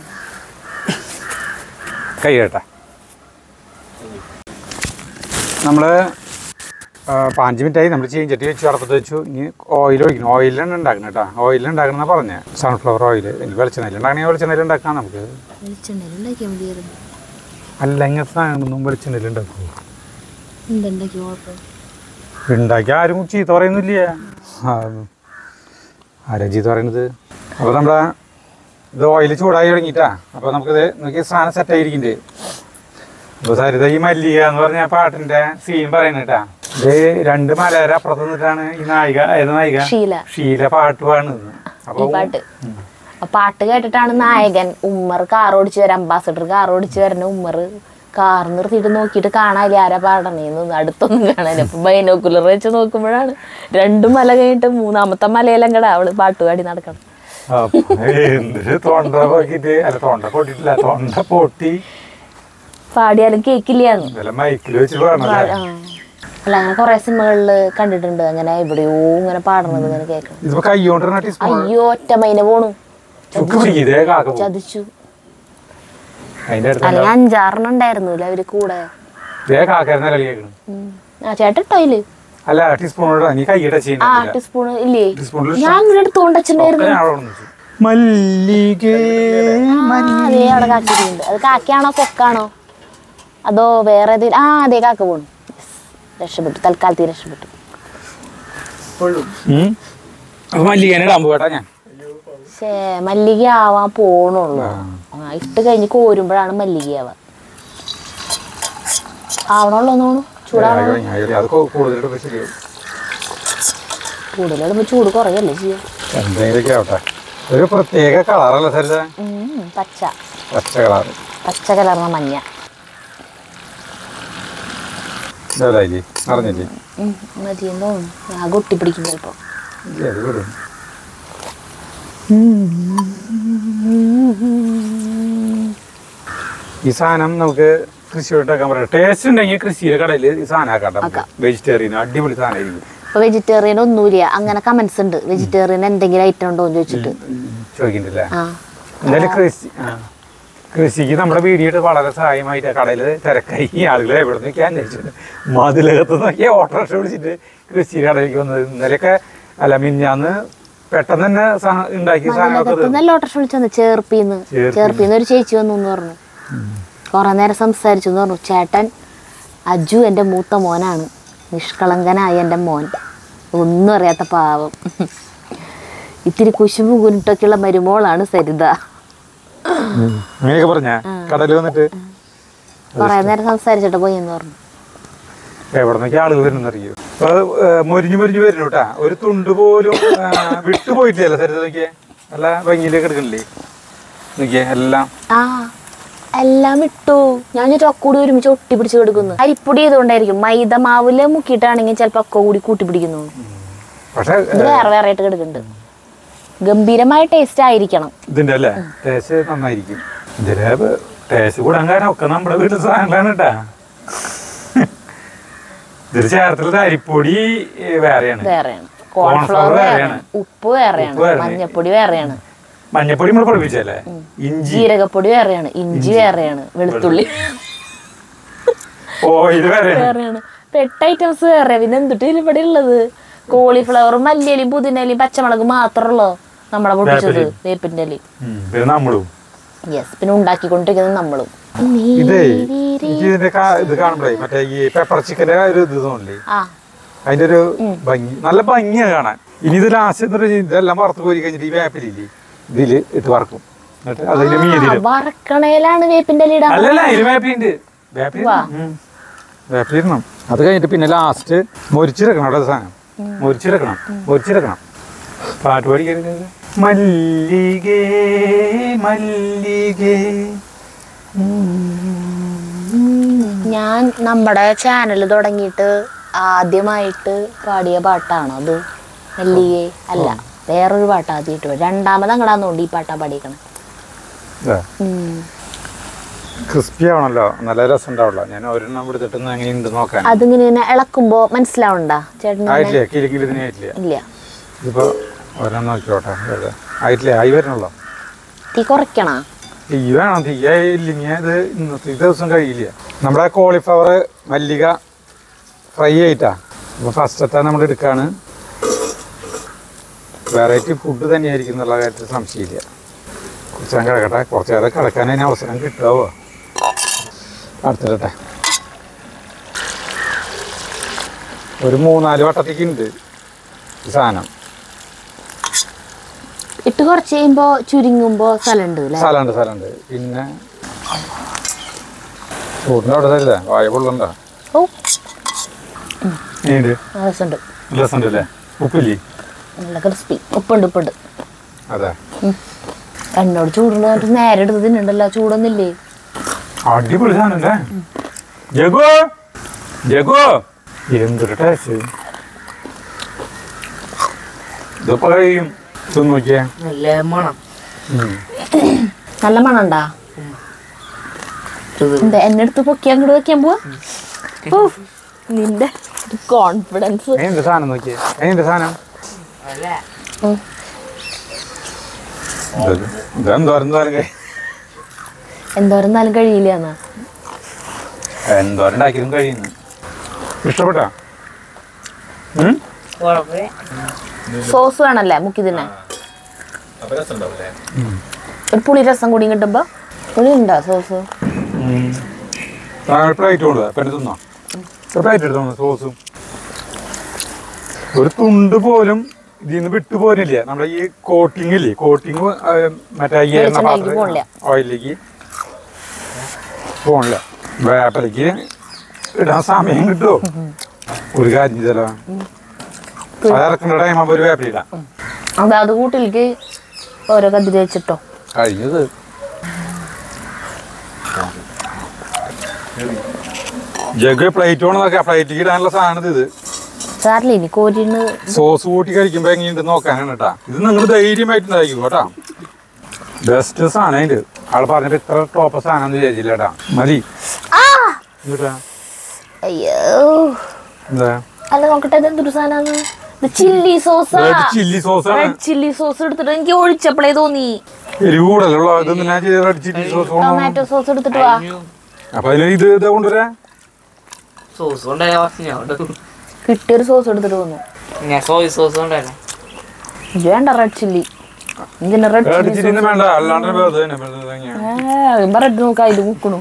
Speaker 1: കൈ കേട്ടാ നമ്മൾ പാഞ്ച് മിനിറ്റായി നമ്മൾ ചീഞ്ചട്ടി വെച്ചു അടപ്പത്ത് വെച്ചു ഇനി ഓയിൽ ഒഴിക്കണം ഓയിലാണ് ഉണ്ടാക്കണം കേട്ടോ ഓയിലാണ് ഉണ്ടാക്കണം പറഞ്ഞത് സൺഫ്ലവർ ഓയിൽ എനിക്ക് വെളിച്ചെണ്ണയിൽ ഉണ്ടാക്കണമെങ്കിൽ വെളിച്ചെണ്ണയിൽ ഉണ്ടാക്കാം നമുക്ക്
Speaker 2: വെളിച്ചെണ്ണയിൽ ഉണ്ടാക്കിയാൽ മതിയായിരുന്നു
Speaker 1: അല്ല ഇങ്ങനത്തെ സാധനങ്ങളൊന്നും വെളിച്ചെണ്ണയിൽ ഉണ്ടാക്കുമോ
Speaker 2: എന്തുണ്ടാക്കി കുഴപ്പം
Speaker 1: ഉണ്ടാക്കി ആരും ചീത്ത പറയുന്നില്ല ആ, ആരാ ചീത്ത പറയുന്നത് അപ്പോൾ നമ്മുടെ ഇത് ഓയിൽ ചൂടായി തുടങ്ങിയിട്ടാ അപ്പോൾ നമുക്കിത് നോക്കി സാധനം സെറ്റ് ആയിരിക്കുന്നുണ്ട് അപ്പോൾ സരിത ഈ മല്ലിക എന്ന് പറഞ്ഞ പാട്ടിന്റെ സീൻ പറയുന്നേട്ടാ ഇത് രണ്ട് മലയാര അപ്പുറത്ത് നിന്നിട്ടാണ് ഈ നായിക ഏത് നായിക
Speaker 2: ഷീല
Speaker 1: ഷീല പാട്ട് പാടുന്നത്
Speaker 2: ഈ
Speaker 1: അപ്പോൾ
Speaker 2: പാട്ട് ആ പാട്ട് കേട്ടിട്ടാണ് നായകൻ ഉമ്മർ കാർ ഓടിച്ച് വരാൻ അംബാസഡർ കാർ ഓടിച്ച് വരുന്ന ഉമ്മർ കാർ നിർത്തിയിട്ട് നോക്കിയിട്ട് കാണാല്ലേ ആരാ പാടണേന്ന് അടുത്തൊന്നും കാണാനില്ല അപ്പൊ ബൈനോക്കുലർ വെച്ച് നോക്കുമ്പോഴാണ് രണ്ട് മല കഴിഞ്ഞിട്ട് മൂന്നാമത്തെ മലയെല്ലാം കട അവള് പാട്ട് പാടി നടക്കണം
Speaker 1: എന്തൊരു തൊണ്ട പോക്കിട്ട് അല്ല തൊണ്ട പൊട്ടിട്ടില്ല തൊണ്ട പൊട്ടി
Speaker 2: പാടിയാലും കേക്കില്ലാന്ന്
Speaker 1: വല്ല മൈക്കിൽ വെച്ചിട്ട് പാടണല്ലേ
Speaker 2: ആ. അല്ല അങ്ങനെ കുറെ സിനിമകളില് കണ്ടിട്ടുണ്ട് അങ്ങനെ എവിടെയോ ഇങ്ങനെ പാടുന്നത് ഇങ്ങനെ കേൾക്കണം
Speaker 1: ഇതിപ്പോ കൈ കൊണ്ടിരുന്ന ടീസ്പൂൺ
Speaker 2: അയ്യോ ഒറ്റ മൈന പോണു
Speaker 1: ചുക്ക് പിടിക്കും ഇതേ കാക്ക പോകും
Speaker 2: ചതിച്ചു
Speaker 1: അതിന്റെ അടുത്ത്
Speaker 2: അല്ലെങ്കിൽ അഞ്ചാറെണ്ണം ഉണ്ടായിരുന്നില്ല അവര് കൂടെ
Speaker 1: ഇതേ കാക്കാരനെ കളി കേൾക്കണം
Speaker 2: ഉം. ആ ചേട്ടട്ടോ അതില്
Speaker 1: അല്ല ടീസ്പൂൺ നീ കൈയുടെ
Speaker 2: ആ
Speaker 1: ചെയ്യുന്നില്ല
Speaker 2: ടീസ്പൂൺ ഇല്ലേ
Speaker 1: ടീസ്പൂണിൽ
Speaker 2: ഞാൻ ഇങ്ങനെ എടുത്തോണ്ട് വെച്ചിട്ടുണ്ടായിരുന്നു
Speaker 1: മല്ലികേ
Speaker 2: ആ, അതേ അവിടെ കാക്കിയിട്ടുണ്ട് അത് കാക്കയാണോ കൊക്കാണോ അതോ വേറെ ഏതെങ്കിലും ആ അതേ കാക്ക പോണു Yes. രക്ഷപ്പെട്ടു തൽക്കാലത്തിൽ രക്ഷപ്പെട്ടു
Speaker 1: അപ്പൊ മല്ലികേനെ ഇടാൻ പോകട്ടാ ഞാൻ
Speaker 2: ശേ മല്ലിക ആവാൻ പോണുള്ളൂ ആ ഇട്ട് കഴിഞ്ഞ് കോരുമ്പോഴാണ് മല്ലിക ആവാ ആവണുള്ളൂ തോന്നുന്നു ചൂടാവണം
Speaker 1: ആയി, ആയി, ആയി. അത് കൊ- കൂടുതലിട്ട് ശരിയാവും
Speaker 2: കൂടുതലിടുമ്പോ ചൂട് കുറയല്ലേ ചെയ്യാ
Speaker 1: എന്തെങ്കിലുമൊക്കെ ആവട്ടെ ഒരു പ്രത്യേക കളറല്ല സരിത
Speaker 2: ഉം, പച്ച
Speaker 1: പച്ച കളറ്
Speaker 2: പച്ച കലർന്ന മഞ്ഞ
Speaker 1: ഇതായില്ലേ അറിഞ്ഞില്ലേ
Speaker 2: ഉം, മതിയെന്ന് തോന്നുന്നു ഞാൻ കൊട്ടി പിടിക്കും ചിലപ്പോ
Speaker 1: ഇല്ല, അത് വിടും. ഈ സാധനം നമുക്ക് കൃഷിയോട്ടാക്കാൻ പറയാം ടേസ്റ്റ് ഉണ്ടെങ്കിൽ കൃഷിയുടെ കടയിൽ ഈ സാധനം ആക്കാം വെജിറ്റേറിയൻ അടിപൊളി സാധനമായിരിക്കും
Speaker 2: ഇപ്പൊ വെജിറ്റേറിയൻ ഒന്നുമില്ല അങ്ങനെ കമന്റ്സ് ഉണ്ട് വെജിറ്റേറിയൻ എന്തെങ്കിലും ഐറ്റം ഉണ്ടോ എന്ന് ചോദിച്ചിട്ട്
Speaker 1: ചോദിക്കുന്നില്ലേ
Speaker 2: ആ
Speaker 1: എന്തായാലും കൃഷി ആ. കൃഷിക്ക് നമ്മുടെ വീടിയിട്ട് വളരെ സഹായമായിട്ട് കടയിൽ തിരക്കായി ഈ ആളുകൾ എവിടെ നിന്നൊക്കെ അന്വേഷിച്ചത് മതിലകത്ത് നോക്കിയ ഓട്ടോറിക്ഷ വിളിച്ചിട്ട് കൃഷി കടയിലേക്ക് വന്നത് ഇന്നലെയൊക്കെ അല്ല മിഞ്ഞാന്ന് പെട്ടെന്ന് തന്നെ സാ- ഉണ്ടാക്കിയ സാധനമൊക്കെ
Speaker 2: മതിലകത്ത് നല്ല ഓട്ടർഷ വിളിച്ചു വന്നു ചേർപ്പിന്ന്
Speaker 1: ചേർപ്പിന്ന്.
Speaker 2: ചേർപ്പിന്ന് ഒരു ചേച്ചി വന്നു എന്ന് പറഞ്ഞു കുറെ നേരം സംസാരിച്ചു എന്ന് പറഞ്ഞു ചേട്ടൻ അജു എൻ്റെ മൂത്ത മോനാണ് നിഷ്കളങ്കനായ എൻ്റെ മോൻ ഒന്നും അറിയാത്ത പാവം ഇത്തിരി കുശുമ്പും കുരുട്ടൊക്കെയുള്ള മരുമോളാണ് സരിത
Speaker 1: ഉം. അങ്ങനെയൊക്കെ പറഞ്ഞ കടയിൽ വന്നിട്ട്
Speaker 2: കുറെ നേരം സംസാരിച്ചിട്ട് പോയി എന്ന് പറഞ്ഞു
Speaker 1: എവിടെ നിന്നൊക്കെ ആളുകൾ വരുന്നറിയോ അപ്പൊ അത്, ഏ, മൊരിഞ്ഞു മൊരിഞ്ഞു വരുന്നു കേട്ടാ ഒരു തുണ്ട് പോലും ആ, വിട്ടുപോയിട്ടില്ല സരിത നോക്കിയേ നല്ല ഭംഗിയിലേക്ക് എടുക്കണില്ലേ നോക്കിയേ എല്ലാം
Speaker 2: ആ എല്ലാം ഇട്ടു ഞാൻ എന്നിട്ട് ഒക്കെ കൂടി ഒരുമിച്ച് ഒട്ടി പിടിച്ച് കിടക്കുന്നു അരിപ്പൊടി ചെയ്തുകൊണ്ടായിരിക്കും മൈദ മാവില് മുക്കിയിട്ടാണെങ്കിൽ ചിലപ്പോൾ ഒക്കെ കൂടി കൂട്ടി പിടിക്കുന്നു
Speaker 1: പക്ഷെ
Speaker 2: ഇത് വേറെ വേറെ ആയിട്ട് കിടക്കുന്നുണ്ട് ഗംഭീരമായ ടേസ്റ്റ് ആയിരിക്കണം
Speaker 1: ഇതിന്റെ അല്ലേ ടേസ്റ്റ് നന്നായിരിക്കും ഇതിന്റെ ടേസ്റ്റ് കൂടാൻ കാരണം ഒക്കെ നമ്മുടെ വീട്ടിൽ സാധനങ്ങളാണ് കേട്ടാ ഇതിൽ ചേർത്തുള്ളത് അരിപ്പൊടി ഏ, വേറെയാണ്
Speaker 2: വേറെയാണ്
Speaker 1: Cornflower
Speaker 2: കോൺഫ്ലവർ
Speaker 1: വേറെയാണ്.
Speaker 2: വേറെയാണ് ഉപ്പ് വേറെയാണ്
Speaker 1: ഉപ്പ് വേറെയാണ്.
Speaker 2: മഞ്ഞപ്പൊടി വേറെയാണ്
Speaker 1: മഞ്ഞപ്പൊടി നമ്മൾ പൊടിപ്പിച്ചല്ലേ ഇഞ്ചി
Speaker 2: ജീരകപ്പൊടി വേറെയാണ് ഇഞ്ചി വേറെയാണ് വെളുത്തുള്ളി
Speaker 1: ഓയിൽ വേറെയാണ്
Speaker 2: വേറെയാണ് പെട്ട ഐറ്റംസ് വേറെ പിന്നെ എന്തിട്ട് ഇവിടെ ഉള്ളത് കോളിഫ്ലവറും മല്ലിയലിയും പുതിനയിലും പച്ചമുളക് മാത്രമല്ലോ നമ്മളെ പൊട്ടിച്ചത്
Speaker 1: വേപ്പിലയും.
Speaker 2: വേപ്പിന്റെ ഇലയും
Speaker 1: ഉം, പിന്നെ നമ്മളും
Speaker 2: യെസ് പിന്നെ ഉണ്ടാക്കിക്കൊണ്ടിരിക്കുന്നത് നമ്മളും
Speaker 1: ഇതേ എനിക്ക് ഇതിന്റെ കാ- ഇത് കാണുമ്പോഴേ മറ്റേ ഈ പെപ്പർ ചിക്കന്റെ ഒരു ഇത് തോന്നില്ലേ
Speaker 2: ആ
Speaker 1: അതിന്റെ ഒരു ഭംഗി നല്ല ഭംഗിയാണ് കാണാൻ ഇനി ഇത് ലാസ്റ്റ് എന്ന് പറഞ്ഞാൽ ഇതെല്ലാം വറുത്ത് കോരി കഴിഞ്ഞിട്ട് ഈ വേപ്പിലില്ലേ ഇതില് ഇട്ട് വറക്കും എന്നിട്ട് അതിന്റെ മീതിലും
Speaker 2: വറക്കണയിലാണ് വേപ്പിന്റെ ഇല ഇടാൻ
Speaker 1: അല്ലല്ല ഇതിൽ വേപ്പിലുണ്ട് വേപ്പിലിടണം വേപ്പിലിടണം അത് കഴിഞ്ഞിട്ട് പിന്നെ ലാസ്റ്റ് മൊരിച്ചിരക്കണം അവിടെ സാധനം മൊരിച്ചിരക്കണം മൊരിച്ചിരക്കണം പാട്ട് പാടിക്കരുത് മല്ലികേ മല്ലികേ
Speaker 2: ഞാൻ നമ്മുടെ ചാനൽ തുടങ്ങിയിട്ട് ആദ്യമായിട്ട് പാടിയ പാട്ടാണോ അത് മല്ലികേ അല്ല വേറൊരു പാട്ട് ആദ്യമായിട്ട് പാടി രണ്ടാമത് അങ്ങടാന്നോണ്ട് ഈ പാട്ടാ പാടിയേക്കണേ
Speaker 1: ക്രിസ്പി ആവണല്ലോ നല്ല രസം ഉണ്ടാവുള്ളൂ ഞാൻ ഒരെണ്ണം എടുത്തിട്ട് എങ്ങനെ ഉണ്ട് നോക്കാൻ
Speaker 2: അതിങ്ങനെ ഇങ്ങനെ ഇളക്കുമ്പോ മനസ്സിലാവണ്ട ചേട്ടന്
Speaker 1: ആയിട്ടില്ല കിലി കിലി ഇതിന് ആയിട്ടില്ല
Speaker 2: ഇല്ല
Speaker 1: ഇതിപ്പോ ഒരെണ്ണം നോക്കിയോട്ടെ വെറുതെ. ആയിട്ടില്ല ആയി വരണല്ലോ
Speaker 2: തീ കുറയ്ക്കണ
Speaker 1: തീ വേണം തീ ഇല്ലെങ്കിൽ ഇത് ഇന്നത്തെ ദിവസം കഴിയില്ല നമ്മുടെ കോളിഫ്ലവർ മല്ലിക ഫ്രൈ ആയിട്ടാ അപ്പോൾ ഫസ്റ്റത്തെ നമ്മൾ എടുക്കാണ് വെറൈറ്റി ഫുഡ് തന്നെയായിരിക്കും എന്നുള്ള കാര്യത്തിൽ സംശയമില്ല കുറച്ച് നേരം കിടക്കട്ടെ കുറച്ച് നേരം കിടക്കാൻ അതിന് അവസരം കിട്ടുമോ അടുത്തിടട്ടെ ഒരു മൂന്നാല് വട്ടത്തേക്ക് ഉണ്ട് ഈ സാധനം
Speaker 2: ഇട്ട് കുറച്ച് കഴിയുമ്പോ ചുരുങ്ങുമ്പോ സ്ഥലമുണ്ട് അല്ലേ
Speaker 1: സ്ഥലമുണ്ട് സ്ഥലമുണ്ട് പിന്നെ ചൂടിൻ്റെ അവിടെ തരില്ല വായ പൊള്ളണ്ട
Speaker 2: ഓ
Speaker 1: ഉണ്ട്
Speaker 2: രസമുണ്ട്
Speaker 1: രസമുണ്ട് അല്ലേ ഉപ്പില്ലേ
Speaker 2: നല്ല ക്രിസ്പി ഉപ്പുണ്ട് ഉപ്പുണ്ട്
Speaker 1: അതെ
Speaker 2: എന്നോട് ചൂടുണ്ട് പറഞ്ഞിട്ട് നേരെ എടുത്ത് തിന്നണ്ടല്ലോ ചൂടൊന്നില്ലേ
Speaker 1: അടിപൊളി സാധനം അല്ലേ ജഗോ ജഗോ എന്തൊരു ടേസ്റ്റ് ഇതിപ്പോ കഴിയും തിന്ന് നോക്കിയേ
Speaker 4: നല്ല മണം
Speaker 1: ഉം.
Speaker 2: നല്ല മണണ്ടാ എന്താ എന്നെ എടുത്ത് പൊക്കി അങ്ങോട്ട് വെക്കാൻ പോവാ ഉഫ്, നിന്റെ കോൺഫിഡൻസ്
Speaker 1: എങ്ങനെയുണ്ട് സാധനം നോക്കിയേ എങ്ങനെയുണ്ട് സാധനം ഇത് ഇതെന്തോരം തോരം കഴി
Speaker 2: എന്തോരം നാലും കഴിയില്ല എന്നാ
Speaker 1: എന്തോരം ഉണ്ടാക്കിയതും കഴിയുന്നു ഇഷ്ടപ്പെട്ടോ ഉം?
Speaker 2: സോസ് വേണല്ലേ മുക്കി തിന്നെ ഒരു പുളി രസം കൂടി കിട്ടുമ്പോ പുളി ഉണ്ടോ സോസ്
Speaker 1: താങ്കൾ പ്ലേറ്റ് കൊണ്ട് പെണ്ണ് തിന്നോ ഒരു പ്ലേറ്റ് എടുത്തോ സോസും ഒരു തുണ്ട് പോലും ഇതിൽ നിന്ന് വിട്ടു പോരില്ല നമ്മുടെ ഈ കോട്ടിങ് ഇല്ലേ കോട്ടിങ് മറ്റേ ഈ എണ്ണ
Speaker 2: വെളിച്ചെണ്ണയിലേക്ക് പോണില്ല.
Speaker 1: ഓയിലേക്ക് പോണില്ല വേപ്പലേക്ക് ഇടാൻ സമയം കിട്ടുമോ ഒരു കാര്യം ചെയ്തല്ലോ അത് ഇറക്കുന്ന ടൈം ആകുമ്പോൾ ഒരു വേപ്പിലിടാം
Speaker 2: അത് അത് കൂട്ടിലേക്ക് ഓരോ കതിരി വെച്ചിട്ടോ
Speaker 1: കഴിഞ്ഞത് ജഗ് പ്ലേറ്റ് വേണമെന്നൊക്കെ പ്ലേറ്റിൽ ഇടാനുള്ള സാധനം ഇത്
Speaker 2: സാറില്ല ഇനി കോരിന്ന്
Speaker 1: സോസ് കൂട്ടി കഴിക്കുമ്പോ എങ്ങനെയുണ്ട് നോക്കാനാണ് കേട്ടാ ഇത് നിങ്ങൾ ധൈര്യമായിട്ട് ഉണ്ടായിരിക്കും കേട്ടാ ബെസ്റ്റ് സാധനം അതിന്റെ ആൾ പറഞ്ഞിട്ട് ഇത്ര ടോപ്പ് സാധനം ഒന്നും വിചാരിച്ചില്ല കേട്ടാ മതി എന്നിട്ടാ
Speaker 2: അയ്യോ
Speaker 1: എന്താ
Speaker 2: അല്ല നോക്കട്ടെ ഇത് എന്തൊരു സാധനമാണ് ഇത് ചില്ലി സോസാ
Speaker 1: ചില്ലി സോസ് ആണ്
Speaker 2: റെഡ് ചില്ലി സോസ് എടുത്തിട്ട് എനിക്ക് ഒഴിച്ചപ്പോഴേ തോന്നി
Speaker 1: എരിവ് കൂടുതലുള്ള ഇത് ഞാൻ ചെയ്ത റെഡ് ചില്ലി സോസ് കൊണ്ടുവന്നു
Speaker 2: ടൊമാറ്റോ സോസ് എടുത്തിട്ട് വാ
Speaker 1: അപ്പൊ അതിന് ഇത് ഇത് കൊണ്ടുവരാ
Speaker 5: സോസ് കൊണ്ടായ വാസനയോട്
Speaker 2: കിട്ടിയൊരു സോസ് എടുത്തിട്ട് വന്നു
Speaker 5: ഞാൻ സോയ സോസ് കൊണ്ടായിരുന്നു
Speaker 2: ഇത് വേണ്ട റെഡ് ചില്ലി ഇതിന് റെഡ്
Speaker 1: റെഡ്
Speaker 2: ചില്ലി
Speaker 1: ചില്ലി ഒന്നും വേണ്ട അല്ലാണ്ട് വെറുതെ തന്നെ വെറുതെ തന്നെയാ.
Speaker 2: റെഡ് നോക്കാം ഇത് മുക്കണു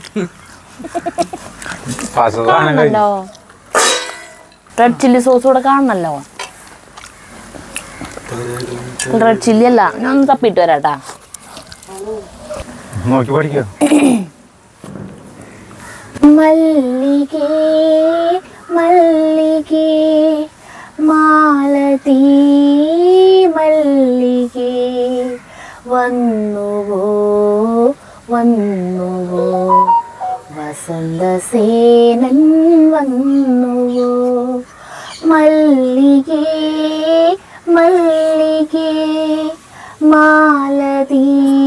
Speaker 1: പച്ച സാധനം കഴിഞ്ഞു
Speaker 2: കാണണല്ലോ റെഡ് ചില്ലി സോസ് കൂടെ കാണണല്ലോ റെഡ് ചില്ലി അല്ല ഞാൻ ഒന്ന് തപ്പിട്ട് വരാട്ടാ
Speaker 1: നോക്കി പഠിക്കാം
Speaker 2: മല്ലികേ മല്ലികേ മാലതീ മല്ലികേ വന്നുവോ വന്നുവോ വസന്തസേനൻ വന്നുവോ മല്ലികേ മല്ലികേ മാലതീ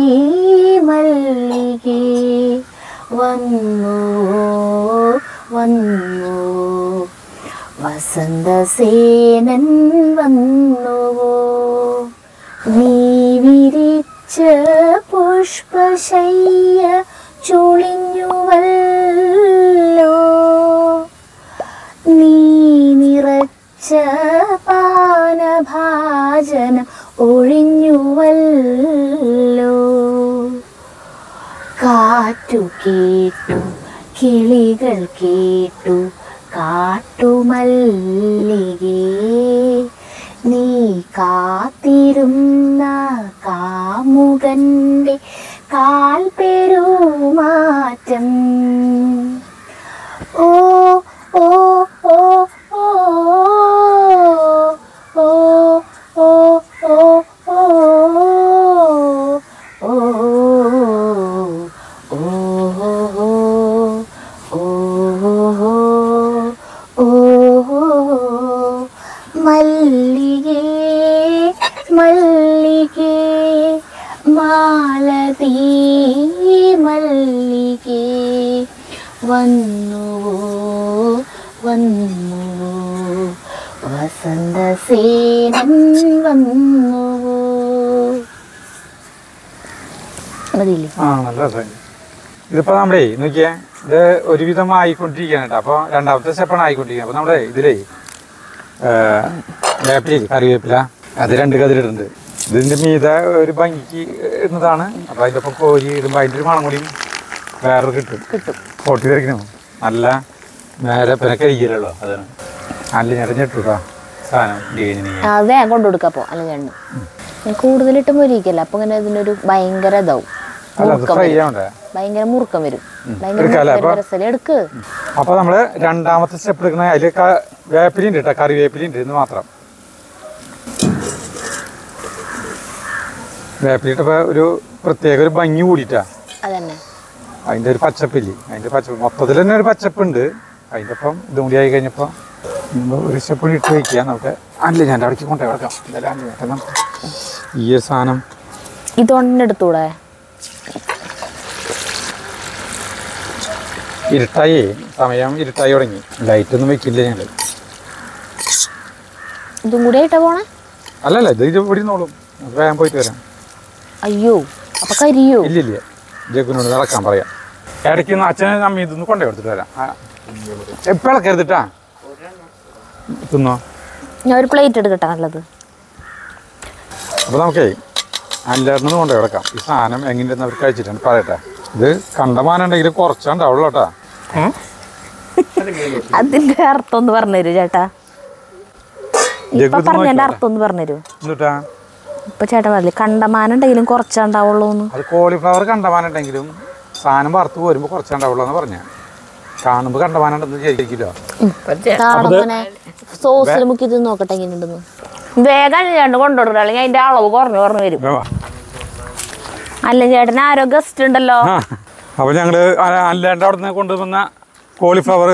Speaker 2: മല്ലികേ വന്നു വന്നു വസന്തസേനൻ വന്നുവോ നീ വിരിച്ച പുഷ്പശയ്യ ചുളിഞ്ഞുവല്ലോ നീ നിറച്ച പാനഭാജനം ഒഴിഞ്ഞുവല്ലോ കാറ്റു കേട്ടു കിളികൾ കേട്ടു കാട്ടുമല്ലികേ നീ കാത്തിരുന്ന കാമുകന്റെ കാൽ പെരുമാറ്റം ഓ ഓ ഓ ഓ ഓ ഓ ഓ ഓ മല്ലികേ മല്ലികേ മാലതീ മല്ലികേ വന്നുവോ വന്നുവോ വസന്തസേനൻ വന്നുവോ മതിയില്ലേ
Speaker 1: ആ നല്ല രസമായി ഇതിപ്പോ നമ്മളേ നോക്കിയേ ഇത് ഒരുവിധം ആയിക്കൊണ്ടിരിക്കുകയാണ് കേട്ടോ അപ്പോൾ രണ്ടാമത്തെ സ്റ്റെപ്പാണ് ആയിക്കൊണ്ടിരിക്കുന്നത് അപ്പോൾ നമ്മുടെ ഇതിലേ വേപ്പില കറിവേപ്പില അത് രണ്ട് കതിരിടുന്നുണ്ട് ഇതിന്റെ മീതെ ഒരു ഭംഗിക്ക് ഇടുന്നതാണ് അപ്പോൾ അതിൻ്റെ ഒപ്പം കോരി ഇടുമ്പോൾ അതിൻ്റെ ഒരു മണം കൂടിയും വേറെ കിട്ടും
Speaker 2: കിട്ടും
Speaker 1: പൊട്ടി തെറിക്കണം നല്ല നേരെ പിന്നെ കരിയില്ലല്ലോ അതാണ് നല്ല ഞെട്ടഞ്ഞിട്ടു കേട്ടോ സാധനം ഡീനിന്
Speaker 2: ആ വേഗം കൊണ്ടു കൊടുക്കപ്പോ അല്ലെങ്കിൽ എണ്ണ ഞാൻ കൂടുതലിട്ട് മൊരിക്കല്ല അപ്പൊ ഇങ്ങനെ ഇതിനൊരു ഭയങ്കര ഇതാവും
Speaker 1: അല്ല അത്
Speaker 2: മുറുക്കം
Speaker 1: ഫ്രൈ
Speaker 2: വരും
Speaker 1: ചെയ്യണ്ടേ
Speaker 2: ഭയങ്കര മുറുക്കം വരും ഭയങ്കര
Speaker 1: എടുക്കാല്ലേ
Speaker 2: മുറുക്കം
Speaker 1: അപ്പൊ?
Speaker 2: രസല്ലേ എടുക്ക്
Speaker 1: അപ്പോൾ നമ്മൾ രണ്ടാമത്തെ സ്റ്റെപ്പ് എടുക്കണ അതിൽ വേപ്പിലി ഉണ്ട് കേട്ടോ കറിവേപ്പിലി ഉണ്ട് എന്ന് മാത്രം വേപ്പിലിട്ടപ്പോൾ ഒരു പ്രത്യേക ഒരു ഭംഗി കൂടിയിട്ടാ
Speaker 2: അതന്നെ
Speaker 1: അതിൻ്റെ ഒരു പച്ചപ്പില്ലേ അതിൻ്റെ പച്ചപ്പ് മൊത്തത്തിൽ തന്നെ ഒരു പച്ചപ്പുണ്ട് അതിൻ്റെ ഒപ്പം ഇതും കൂടി ആയി കഴിഞ്ഞപ്പോൾ നമ്മൾ ഒരു സ്റ്റെപ്പ് കൂടി ഇട്ട് വയ്ക്കുക നമുക്ക് അല്ല ഞാൻ അവിടേക്ക് കൊണ്ടുപോയി കിടക്കാം എന്തായാലും അല്ല ചേട്ടാ, നമുക്ക് ഈ ഒരു സാധനം
Speaker 2: ഇതുകൊണ്ട് എടുത്തൂടെ
Speaker 1: ഇരുട്ടായി സമയം ഇരുട്ടായി തുടങ്ങി ലൈറ്റൊന്നും വെക്കില്ല ഞങ്ങൾ
Speaker 2: ഇതും കൂടി ആയിട്ടാ പോണേ
Speaker 1: അല്ലല്ല ഇത് ഇത് ഇവിടെ നോളും നമുക്ക് വേഗം പോയിട്ട് വരാം
Speaker 2: അയ്യോ അപ്പൊ കരിയോ
Speaker 1: ഇല്ലില്ല ജഗുനോട് നടക്കാൻ പറയാം ഇടയ്ക്ക് ഒന്ന് അച്ഛനെ അമ്മ ഇതൊന്ന് കൊണ്ടേ എടുത്തിട്ട് വരാം എപ്പോൾ ഇളക്കരുതിട്ടാ തിന്നോ
Speaker 2: ഞാൻ ഒരു പ്ലേറ്റ് എടുക്കട്ടെ നല്ലത്
Speaker 1: അപ്പോൾ നമുക്കേ അല്ലായിരുന്നു കൊണ്ടേ കിടക്കാം ഈ സാധനം എങ്ങനെയായിരുന്നു അവർ കഴിച്ചിട്ടാണ് പറയട്ടെ ഇത് കണ്ടമാനുണ്ടെങ്കിൽ കുറച്ചുണ്ടാവുള്ളൂ കേട്ടാ
Speaker 2: ഏ അതിന്റെ അർത്ഥം ഒന്ന് പറഞ്ഞുതരൂ ചേട്ടാ ഇപ്പൊ
Speaker 1: ജഗ്ഗു ഇത്
Speaker 2: പറഞ്ഞതിന്റെ
Speaker 1: നോക്കിക്കോട്ടെ.
Speaker 2: അർത്ഥം ഒന്ന് പറഞ്ഞുതരൂ
Speaker 1: എന്നിട്ടാ
Speaker 2: ഇപ്പൊ ചേട്ടൻ പറഞ്ഞില്ലേ കണ്ടമാനുണ്ടെങ്കിലും കുറച്ചുണ്ടാവുള്ളൂ എന്ന്
Speaker 1: അത് കോളിഫ്ലവർ കണ്ടമാനുണ്ടെങ്കിലും സാധനം വറുത്ത് പോരുമ്പോൾ കുറച്ചുണ്ടാവുള്ളൂ എന്ന് പറഞ്ഞ കാണുമ്പോൾ കണ്ടമാനുണ്ടെന്ന് വിചാരിക്കില്ല
Speaker 2: കാണുമ്പോനെ സോസിൽ മുക്കി ഇത് നോക്കട്ടെ എങ്ങനെയുണ്ടെന്ന് വേഗം ചേട്ടൻ കൊണ്ടുവിടുക അല്ലെങ്കിൽ അതിന്റെ അളവ് കുറഞ്ഞു കുറഞ്ഞു വരും അല്ല ചേട്ടൻ ആരോ ഗസ്റ്റ് ഉണ്ടല്ലോ
Speaker 1: ആ അപ്പോൾ ഞങ്ങൾ അല്ലാണ്ട് അവിടെ നിന്ന് കൊണ്ടുവന്ന കോളിഫ്ലവർ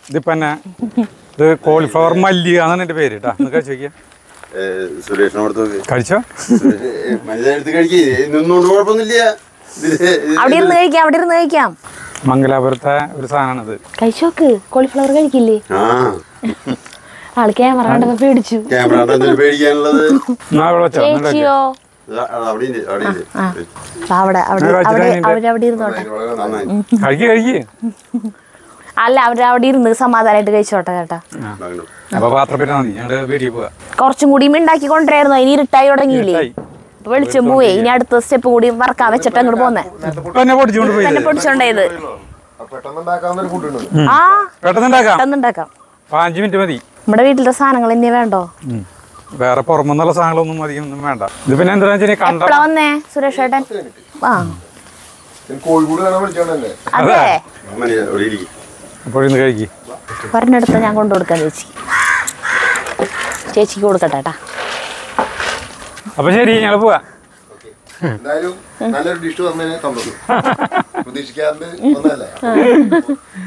Speaker 1: ഇതിപ്പോ തന്നെ ഇത് കോളിഫ്ലവർ മല്ലിക എന്നാണ് എൻ്റെ പേര് കേട്ടോ ഒന്ന് കഴിച്ചു നോക്കിയാ
Speaker 3: സുരേഷിനോട് നോക്ക്
Speaker 1: കഴിച്ചോ
Speaker 3: മനുഷ്യ എടുത്ത് കഴിക്കേ നിന്നുകൊണ്ട് കുഴപ്പമൊന്നുമില്ല ഇതില്
Speaker 2: അവിടെ ഇരുന്ന് കഴിക്കാം അവിടെ ഇരുന്ന് കഴിക്കാം
Speaker 1: മംഗലാപുരത്തെ ഒരു സാധനമാണിത്
Speaker 2: കഴിച്ചോക്ക് കോളിഫ്ലവർ കഴിക്കില്ലേ
Speaker 3: ആ
Speaker 2: ആള് ക്യാമറ കണ്ടപ്പോ പേടിച്ചു
Speaker 3: ക്യാമറ എന്തെങ്കിലും പേടിക്കാനുള്ളത്
Speaker 1: എന്നാ ഇവിടെ വെച്ചോ എന്നിട്ട് വെച്ചോ.
Speaker 2: ചേച്ചിയോ
Speaker 3: ഇതാ, അത് അവിടെ ഉണ്ട് അവിടെ ഉണ്ട്
Speaker 2: ആ അപ്പൊ അവിടെ അവിടെ
Speaker 1: ഞാൻ കഴിച്ചിട്ട്
Speaker 2: അവിടെ
Speaker 1: കഴിഞ്ഞിട്ട്.
Speaker 2: അവരവിടെ ഇരുന്നോട്ടെ
Speaker 3: നന്നായി
Speaker 1: കഴിക്ക് കഴിക്ക്
Speaker 2: അല്ല അവര് അവിടെ ഇരുന്ന് സമാധാനമായിട്ട് കഴിച്ചോട്ടെ ചേട്ടാ
Speaker 3: ഉണ്ടാക്കണം.
Speaker 1: അപ്പൊ പാത്രപ്പെട്ടാ മതി ഞങ്ങള് വീട്ടിൽ പോവാ
Speaker 2: കുറച്ചും കൂടി ഉണ്ടാക്കി കൊണ്ടുവരായിരുന്നു ഇനി ഇരുട്ടായി തുടങ്ങിയില്ലേ
Speaker 1: ഇരുട്ടായി.
Speaker 2: ഇപ്പൊ വെളിച്ചം പോവേ ഇനി അടുത്ത സ്റ്റെപ്പ് കൂടി വറക്കാൻ വെച്ചിട്ട് അങ്ങോട്ട് പോന്നെ
Speaker 1: ഇപ്പൊ എന്നെ പൊടിച്ചുകൊണ്ട് പോയി
Speaker 2: തന്നെ പൊടിച്ചോണ്ടേത്
Speaker 4: പെട്ടെന്ന് ഉണ്ടാക്കാവുന്ന ഫുഡ് ഉണ്ട്
Speaker 2: ആ
Speaker 1: പെട്ടെന്ന് ഉണ്ടാക്കാം
Speaker 2: പെട്ടെന്നുണ്ടാക്കാം
Speaker 1: അപ്പൊ അഞ്ച് മിനിറ്റ് മതി
Speaker 2: നമ്മുടെ വീട്ടിലത്തെ സാധനങ്ങൾ തന്നെ വേണ്ടോ
Speaker 1: ഉം. വേറെ പുറമെന്നുള്ള സാധനങ്ങളൊന്നും അധികം ഒന്നും വേണ്ട ഇത് പിന്നെ എന്താ വെച്ചാൽ കണ്ട
Speaker 2: എപ്പോഴാ വന്നേ സുരേഷ് ഏട്ടൻ ആ
Speaker 4: കോഴിക്കോട് കാണാൻ വിളിച്ചോണ്ടല്ലേ
Speaker 2: അതെ
Speaker 3: മനുഷ്യ അവിടെ ഇരിക്കും
Speaker 1: അപ്പോഴിന്ന് കഴിക്ക്
Speaker 2: പറഞ്ഞെടുത്ത് ഞാൻ കൊണ്ടു കൊടുക്കാം ചേച്ചി ചേച്ചിക്ക് കൊടുക്കട്ടെ ഏട്ടാ
Speaker 1: അപ്പൊ ശരി ഞങ്ങൾ പോവാ
Speaker 4: എന്തായാലും നല്ലൊരു ഡിഷ് വന്നതിനെ സന്തോഷം പ്രതീക്ഷിക്കാതെ വന്നതല്ലേ